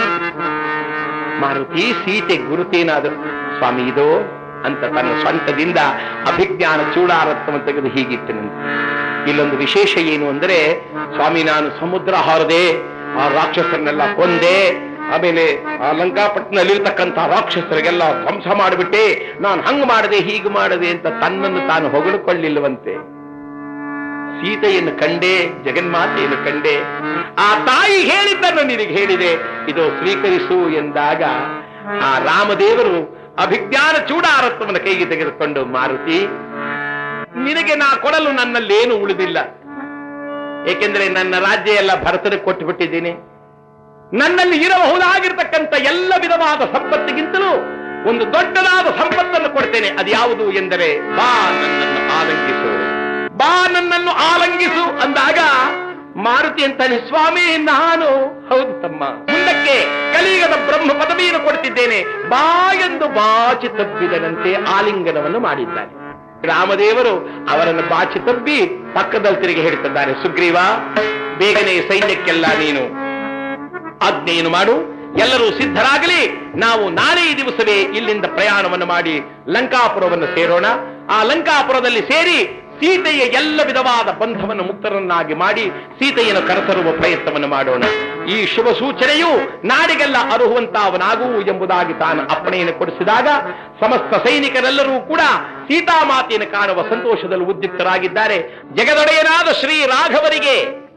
[SPEAKER 1] ಮಾರುತಿ ಸೀತೆ ಗುರುತೇನಾದರು ಸ್ವಾಮಿ ಇದೋ ಅಂತ ತನ್ನ ಸ್ವಂತದಿಂದ ಅಭಿಜ್ಞಾನ ಚೂಡಾರತ್ವವನ್ನು ತೆಗೆದು ಹೀಗಿಟ್ಟನಂತೆ ಇಲ್ಲೊಂದು ವಿಶೇಷ ಏನು ಅಂದರೆ ಸ್ವಾಮಿ ನಾನು ಸಮುದ್ರ ಹಾರದೆ ಆ ರಾಕ್ಷಸರನ್ನೆಲ್ಲ ಕೊಂದೆ ಆಮೇಲೆ ಆ ಲಂಕಾಪಟ್ಟಣದಲ್ಲಿರ್ತಕ್ಕಂಥ ರಾಕ್ಷಸರಿಗೆಲ್ಲ ಧ್ವಂಸ ಮಾಡಿಬಿಟ್ಟೆ ನಾನು ಹಂಗ್ ಮಾಡದೆ ಹೀಗೆ ಮಾಡದೆ ಅಂತ ತನ್ನನ್ನು ತಾನು ಹೊಗಳಿಕೊಳ್ಳಿಲ್ಲವಂತೆ ಸೀತೆಯನ್ನು ಕಂಡೆ ಜಗನ್ಮಾತೆಯನ್ನು ಕಂಡೆ ಆ ತಾಯಿ ಹೇಳಿದ್ದನ್ನು ನಿನಗೆ ಹೇಳಿದೆ ಇದು ಸ್ವೀಕರಿಸು ಎಂದಾಗ ಆ ರಾಮದೇವರು ಅಭಿಜ್ಞಾನ ಚೂಡಾರತ್ವವನ್ನು ಕೈಗೆ ತೆಗೆದುಕೊಂಡು ಮಾರುತಿ ನಿನಗೆ ನಾ ಕೊಡಲು ನನ್ನಲ್ಲೇನು ಉಳಿದಿಲ್ಲ ಏಕೆಂದರೆ ನನ್ನ ರಾಜ್ಯ ಎಲ್ಲ ಭರತನಿಗೆ ಕೊಟ್ಟು ಬಿಟ್ಟಿದ್ದೀನಿ ನನ್ನಲ್ಲಿ ಇರಬಹುದಾಗಿರ್ತಕ್ಕಂಥ ಎಲ್ಲ ವಿಧವಾದ ಸಂಪತ್ತಿಗಿಂತಲೂ ಒಂದು ದೊಡ್ಡದಾದ ಸಂಪತ್ತನ್ನು ಕೊಡ್ತೇನೆ ಅದು ಯಾವುದು ಎಂದರೆ ಬಾ ನನ್ನನ್ನು ಆಲಂಗಿಸು ಬಾ ನನ್ನನ್ನು ಆಲಂಗಿಸು ಅಂದಾಗ ಮಾರುತಿ ಅಂತಾನೆ ಸ್ವಾಮಿ ನಾನು ಹೌದು ತಮ್ಮ ಮುಂದಕ್ಕೆ ಕಲಿಯುಗದ ಬ್ರಹ್ಮ ಪದವಿಯನ್ನು ಕೊಡ್ತಿದ್ದೇನೆ ಬಾ ಎಂದು ಬಾಚಿ ತಬ್ಬಿದನಂತೆ ಆಲಿಂಗನವನ್ನು ಮಾಡಿದ್ದಾನೆ ರಾಮದೇವರು ಅವರನ್ನು ಬಾಚಿ ತಬ್ಬಿ ಪಕ್ಕದಲ್ಲಿ ತಿರುಗಿ ಹೇಳ್ತಿದ್ದಾರೆ ಸುಗ್ರೀವ ಬೇಗನೆ ಸೈನ್ಯಕ್ಕೆಲ್ಲ ನೀನು ಆಜ್ಞೆಯನ್ನು ಮಾಡು ಎಲ್ಲರೂ ಸಿದ್ಧರಾಗಲಿ ನಾವು ನಾಳೆ ಈ ದಿವಸವೇ ಇಲ್ಲಿಂದ ಪ್ರಯಾಣವನ್ನು ಮಾಡಿ ಲಂಕಾಪುರವನ್ನು ಸೇರೋಣ ಆ ಲಂಕಾಪುರದಲ್ಲಿ ಸೇರಿ ಸೀತೆಯ ಎಲ್ಲ ವಿಧವಾದ ಬಂಧವನ್ನು ಮುಕ್ತರನ್ನಾಗಿ ಮಾಡಿ ಸೀತೆಯನ್ನು ಕರೆತರುವ ಪ್ರಯತ್ನವನ್ನು ಮಾಡೋಣ ಈ ಶುಭ ಸೂಚನೆಯು ನಾಡಿಗೆಲ್ಲ ಅರುಹುವಂತಾವನಾಗು ಎಂಬುದಾಗಿ ತಾನು ಅಪ್ಪಣೆಯನ್ನು ಕೊಡಿಸಿದಾಗ ಸಮಸ್ತ ಸೈನಿಕರೆಲ್ಲರೂ ಕೂಡ ಸೀತಾಮಾತೆಯನ್ನು ಕಾಣುವ ಸಂತೋಷದಲ್ಲಿ ಉದ್ಯುಕ್ತರಾಗಿದ್ದಾರೆ ಜಗದೊಡೆಯನಾದ ಶ್ರೀ ರಾಘವರಿಗೆ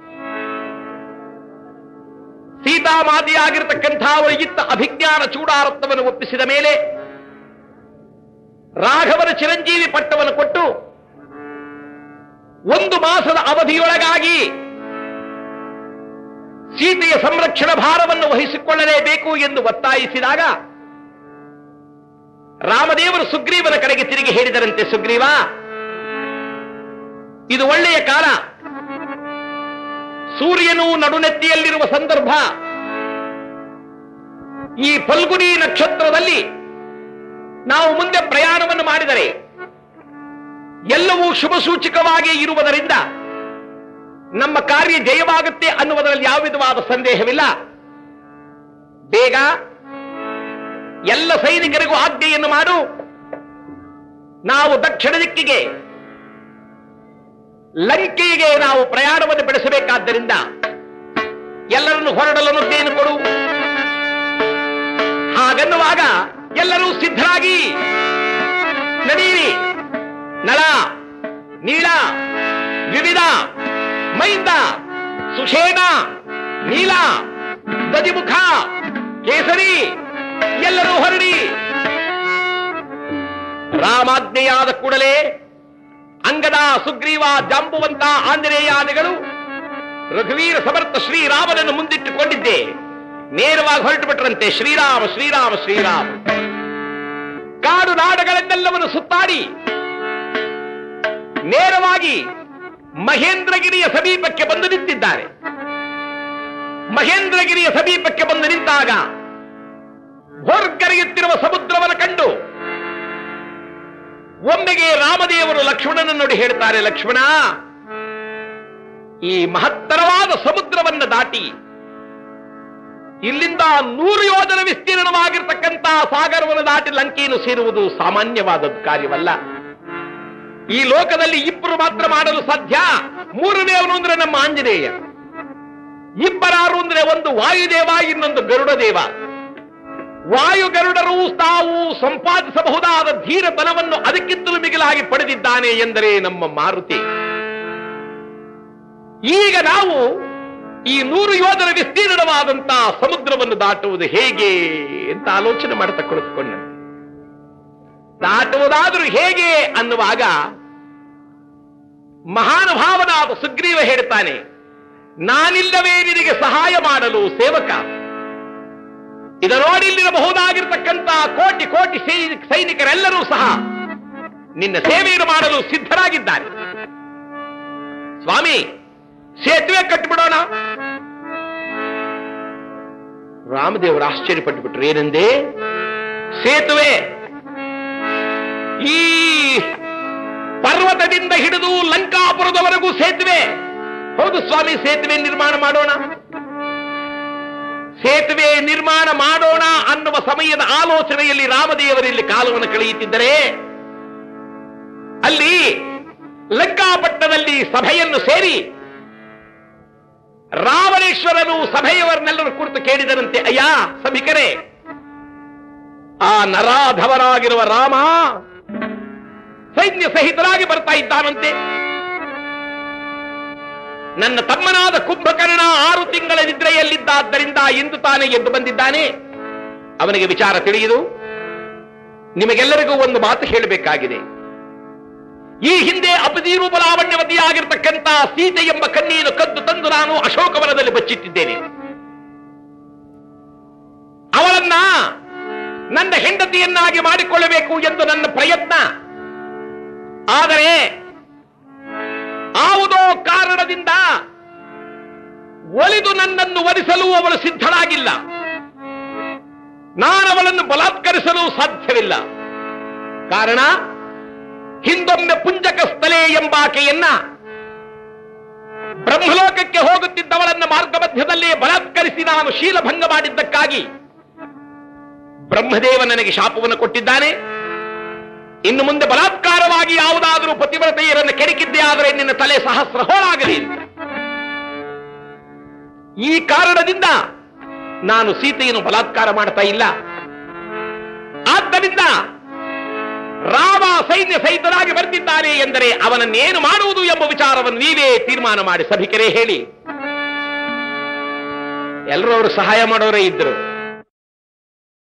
[SPEAKER 1] ಸೀತಾಮಾತೆಯಾಗಿರ್ತಕ್ಕಂಥ ಅವರಿಗಿತ್ತ ಅಭಿಜ್ಞಾನ ಚೂಡಾರತ್ವವನ್ನು ಒಪ್ಪಿಸಿದ ಮೇಲೆ ರಾಘವನ ಚಿರಂಜೀವಿ ಪಟ್ಟವನ್ನು ಕೊಟ್ಟು ಒಂದು ಮಾಸದ ಅವಧಿಯೊಳಗಾಗಿ ಸೀತೆಯ ಸಂರಕ್ಷಣಾ ಭಾರವನ್ನು ವಹಿಸಿಕೊಳ್ಳಲೇಬೇಕು ಎಂದು ಒತ್ತಾಯಿಸಿದಾಗ ರಾಮದೇವರು ಸುಗ್ರೀವನ ಕಡೆಗೆ ತಿರುಗಿ ಹೇಳಿದರಂತೆ ಸುಗ್ರೀವ ಇದು ಒಳ್ಳೆಯ ಕಾಲ ಸೂರ್ಯನು ನಡುನೆತ್ತಿಯಲ್ಲಿರುವ ಸಂದರ್ಭ ಈ ಫಲ್ಗುಣಿ ನಕ್ಷತ್ರದಲ್ಲಿ ನಾವು ಮುಂದೆ ಪ್ರಯಾಣವನ್ನು ಮಾಡಿದರೆ ಎಲ್ಲವೂ ಶುಭ ಸೂಚಕವಾಗಿ ಇರುವುದರಿಂದ ನಮ್ಮ ಕಾರ್ಯ ಜಯವಾಗುತ್ತೆ ಅನ್ನುವುದರಲ್ಲಿ ಯಾವ ವಿಧವಾದ ಸಂದೇಹವಿಲ್ಲ ಬೇಗ ಎಲ್ಲ ಸೈನಿಕರಿಗೂ ಆಜ್ಞೆಯನ್ನು ಮಾಡು ನಾವು ದಕ್ಷಿಣ ದಿಕ್ಕಿಗೆ ಲಂಕೆಗೆ ನಾವು ಪ್ರಯಾಣವನ್ನು ಬೆಳೆಸಬೇಕಾದ್ದರಿಂದ ಎಲ್ಲರನ್ನು ಹೊರಡಲು ಅನುಜ್ಞೆಯನ್ನು ಕೊಡು ಹಾಗನ್ನುವಾಗ ಎಲ್ಲರೂ ಸಿದ್ಧರಾಗಿ ನಡೀರಿ ನಳ ನೀಳ ವಿವಿಧ ಮೈಂದ ಸುಷೇಣ ನೀಲ ದದಿಮುಖ ಕೇಸರಿ ಎಲ್ಲರೂ ಹೊರಡಿ ರಾಮಾಜ್ಞೆಯಾದ ಕೂಡಲೇ ಅಂಗದ ಸುಗ್ರೀವ ಜಾಂಬುವಂತ ಆಂಜನೇಯಾದಿಗಳು ರಘುವೀರ ಸಮರ್ಥ ಶ್ರೀರಾಮನನ್ನು ಮುಂದಿಟ್ಟುಕೊಂಡಿದ್ದೆ ನೇರವಾಗಿ ಹೊರಟು ಬಿಟ್ರಂತೆ ಶ್ರೀರಾಮ ಶ್ರೀರಾಮ ಶ್ರೀರಾಮ ಕಾಡು ನಾಡುಗಳನ್ನೆಲ್ಲವನ್ನು ಸುತ್ತಾಡಿ ನೇರವಾಗಿ ಮಹೇಂದ್ರಗಿರಿಯ ಸಮೀಪಕ್ಕೆ ಬಂದು ನಿಂತಿದ್ದಾರೆ ಮಹೇಂದ್ರಗಿರಿಯ ಸಮೀಪಕ್ಕೆ ಬಂದು ನಿಂತಾಗ ಹೊರ್ಗರೆಯುತ್ತಿರುವ ಸಮುದ್ರವನ್ನು ಕಂಡು ಒಮ್ಮೆಗೆ ರಾಮದೇವರು ಲಕ್ಷ್ಮಣನ ನೋಡಿ ಹೇಳ್ತಾರೆ ಲಕ್ಷ್ಮಣ ಈ ಮಹತ್ತರವಾದ ಸಮುದ್ರವನ್ನು ದಾಟಿ ಇಲ್ಲಿಂದ ನೂರು ಯೋಜನ ವಿಸ್ತೀರ್ಣವಾಗಿರ್ತಕ್ಕಂಥ ಸಾಗರವನ್ನು ದಾಟಿ ಲಂಕೆಯನ್ನು ಸೇರುವುದು ಸಾಮಾನ್ಯವಾದ ಕಾರ್ಯವಲ್ಲ ಈ ಲೋಕದಲ್ಲಿ ಇಬ್ಬರು ಮಾತ್ರ ಮಾಡಲು ಸಾಧ್ಯ ಮೂರನೆಯವನು ಅಂದ್ರೆ ನಮ್ಮ ಆಂಜನೇಯ ಇಬ್ಬರಾರು ಅಂದ್ರೆ ಒಂದು ವಾಯುದೇವ ಇನ್ನೊಂದು ಗರುಡ ದೇವ ವಾಯು ಗರುಡರು ತಾವು ಸಂಪಾದಿಸಬಹುದಾದ ಧೀರತನವನ್ನು ಅದಕ್ಕಿಂತಲೂ ಮಿಗಿಲಾಗಿ ಪಡೆದಿದ್ದಾನೆ ಎಂದರೆ ನಮ್ಮ ಮಾರುತಿ ಈಗ ನಾವು ಈ ನೂರು ಯೋಧನ ವಿಸ್ತೀರ್ಣವಾದಂತಹ ಸಮುದ್ರವನ್ನು ದಾಟುವುದು ಹೇಗೆ ಅಂತ ಆಲೋಚನೆ ಮಾಡ್ತಾ ಕುಳಿತುಕೊಂಡ ದಾಟುವುದಾದರೂ ಹೇಗೆ ಅನ್ನುವಾಗ ಮಹಾನುಭಾವನಾದ ಸುಗ್ರೀವ ಹೇಳ್ತಾನೆ ನಾನಿಲ್ಲವೇ ನಿನಗೆ ಸಹಾಯ ಮಾಡಲು ಸೇವಕ ಇದ ನೋಡಿ ಇಲ್ಲಿರಬಹುದಾಗಿರ್ತಕ್ಕಂಥ ಕೋಟಿ ಕೋಟಿ ಸೈ- ಸೈನಿಕರೆಲ್ಲರೂ ಸಹ ನಿನ್ನ ಸೇವೆಯನ್ನು ಮಾಡಲು ಸಿದ್ಧರಾಗಿದ್ದಾರೆ ಸ್ವಾಮಿ ಸೇತುವೆ ಕಟ್ಟಿಬಿಡೋಣ ರಾಮದೇವರು ಆಶ್ಚರ್ಯಪಟ್ಟು ಬಿಟ್ರು ಏನಂದೆ ಸೇತುವೆ ಈ ಪರ್ವತದಿಂದ ಹಿಡಿದು ಲಂಕಾಪುರದವರೆಗೂ ಸೇತುವೆ ಹೌದು ಸ್ವಾಮಿ ಸೇತುವೆ ನಿರ್ಮಾಣ ಮಾಡೋಣ ಸೇತುವೆ ನಿರ್ಮಾಣ ಮಾಡೋಣ ಅನ್ನುವ ಸಮಯದ ಆಲೋಚನೆಯಲ್ಲಿ ರಾಮದೇವರಲ್ಲಿ ಕಾಲವನ್ನು ಕಳೆಯುತ್ತಿದ್ದರೆ ಅಲ್ಲಿ ಲಂಕಾಪಟ್ಟಣದಲ್ಲಿ ಸಭೆಯನ್ನು ಸೇರಿ ರಾವಣೇಶ್ವರನು ಸಭೆಯವರನ್ನೆಲ್ಲರೂ ಕುರಿತು ಕೇಳಿದರಂತೆ ಅಯ್ಯ ಸಭಿಕರೇ ಆ ನರಾಧವರಾಗಿರುವ ರಾಮ ಸೈನ್ಯ ಸಹಿತರಾಗಿ ಬರ್ತಾ ಇದ್ದಾನಂತೆ ನನ್ನ ತಮ್ಮನಾದ ಕುಂಭಕರ್ಣ ಆರು ತಿಂಗಳ ನಿದ್ರೆಯಲ್ಲಿದ್ದಾದ್ದರಿಂದ ಇಂದು ತಾನೇ ಎದ್ದು ಬಂದಿದ್ದಾನೆ ಅವನಿಗೆ ವಿಚಾರ ತಿಳಿಯುದು ನಿಮಗೆಲ್ಲರಿಗೂ ಒಂದು ಮಾತು ಹೇಳಬೇಕಾಗಿದೆ ಈ ಹಿಂದೆ ಅಪದೀರು ಬಲಾವಣ್ಯವತಿಯಾಗಿರ್ತಕ್ಕಂಥ ಸೀತೆ ಎಂಬ ಕನ್ನಿಯನ್ನು ಕದ್ದು ತಂದು ನಾನು ಅಶೋಕವನದಲ್ಲಿ ಬಚ್ಚಿಟ್ಟಿದ್ದೇನೆ ಅವಳನ್ನ ನನ್ನ ಹೆಂಡತಿಯನ್ನಾಗಿ ಮಾಡಿಕೊಳ್ಳಬೇಕು ಎಂದು ನನ್ನ ಪ್ರಯತ್ನ ಆದರೆ ಯಾವುದೋ ಕಾರಣದಿಂದ ಒಲಿದು ನನ್ನನ್ನು ವರಿಸಲು ಅವಳು ಸಿದ್ಧಳಾಗಿಲ್ಲ ನಾನವಳನ್ನು ಬಲಾತ್ಕರಿಸಲು ಸಾಧ್ಯವಿಲ್ಲ ಕಾರಣ ಹಿಂದೊಮ್ಮೆ ಪುಂಜಕ ಸ್ಥಳೆ ಎಂಬಾಕೆಯನ್ನ ಬ್ರಹ್ಮಲೋಕಕ್ಕೆ ಹೋಗುತ್ತಿದ್ದವಳನ್ನ ಮಾರ್ಗ ಮಧ್ಯದಲ್ಲಿ ಬಲಾತ್ಕರಿಸಿ ನಾನು ಶೀಲಭಂಗ ಮಾಡಿದ್ದಕ್ಕಾಗಿ ಬ್ರಹ್ಮದೇವ ನನಗೆ ಶಾಪವನ್ನು ಕೊಟ್ಟಿದ್ದಾನೆ ಇನ್ನು ಮುಂದೆ ಬಲಾತ್ಕಾರವಾಗಿ ಯಾವುದಾದರೂ ಪತಿವ್ರತೆಯರನ್ನು ಕೆಣಕಿದ್ದೇ ಆದರೆ ನಿನ್ನ ತಲೆ ಸಹಸ್ರ ಹೋಳಾಗಲಿ ಅಂತ ಈ ಕಾರಣದಿಂದ ನಾನು ಸೀತೆಯನ್ನು ಬಲಾತ್ಕಾರ ಮಾಡ್ತಾ ಇಲ್ಲ ಆದ್ದರಿಂದ ರಾಮ ಸೈನ್ಯ ಸಹಿತನಾಗಿ ಬರ್ತಿದ್ದಾನೆ ಎಂದರೆ ಅವನನ್ನೇನು ಮಾಡುವುದು ಎಂಬ ವಿಚಾರವನ್ನು ನೀವೇ ತೀರ್ಮಾನ ಮಾಡಿ ಸಭಿಕರೇ ಹೇಳಿ ಎಲ್ಲರೂ ಅವರು ಸಹಾಯ ಮಾಡೋರೇ ಇದ್ದರು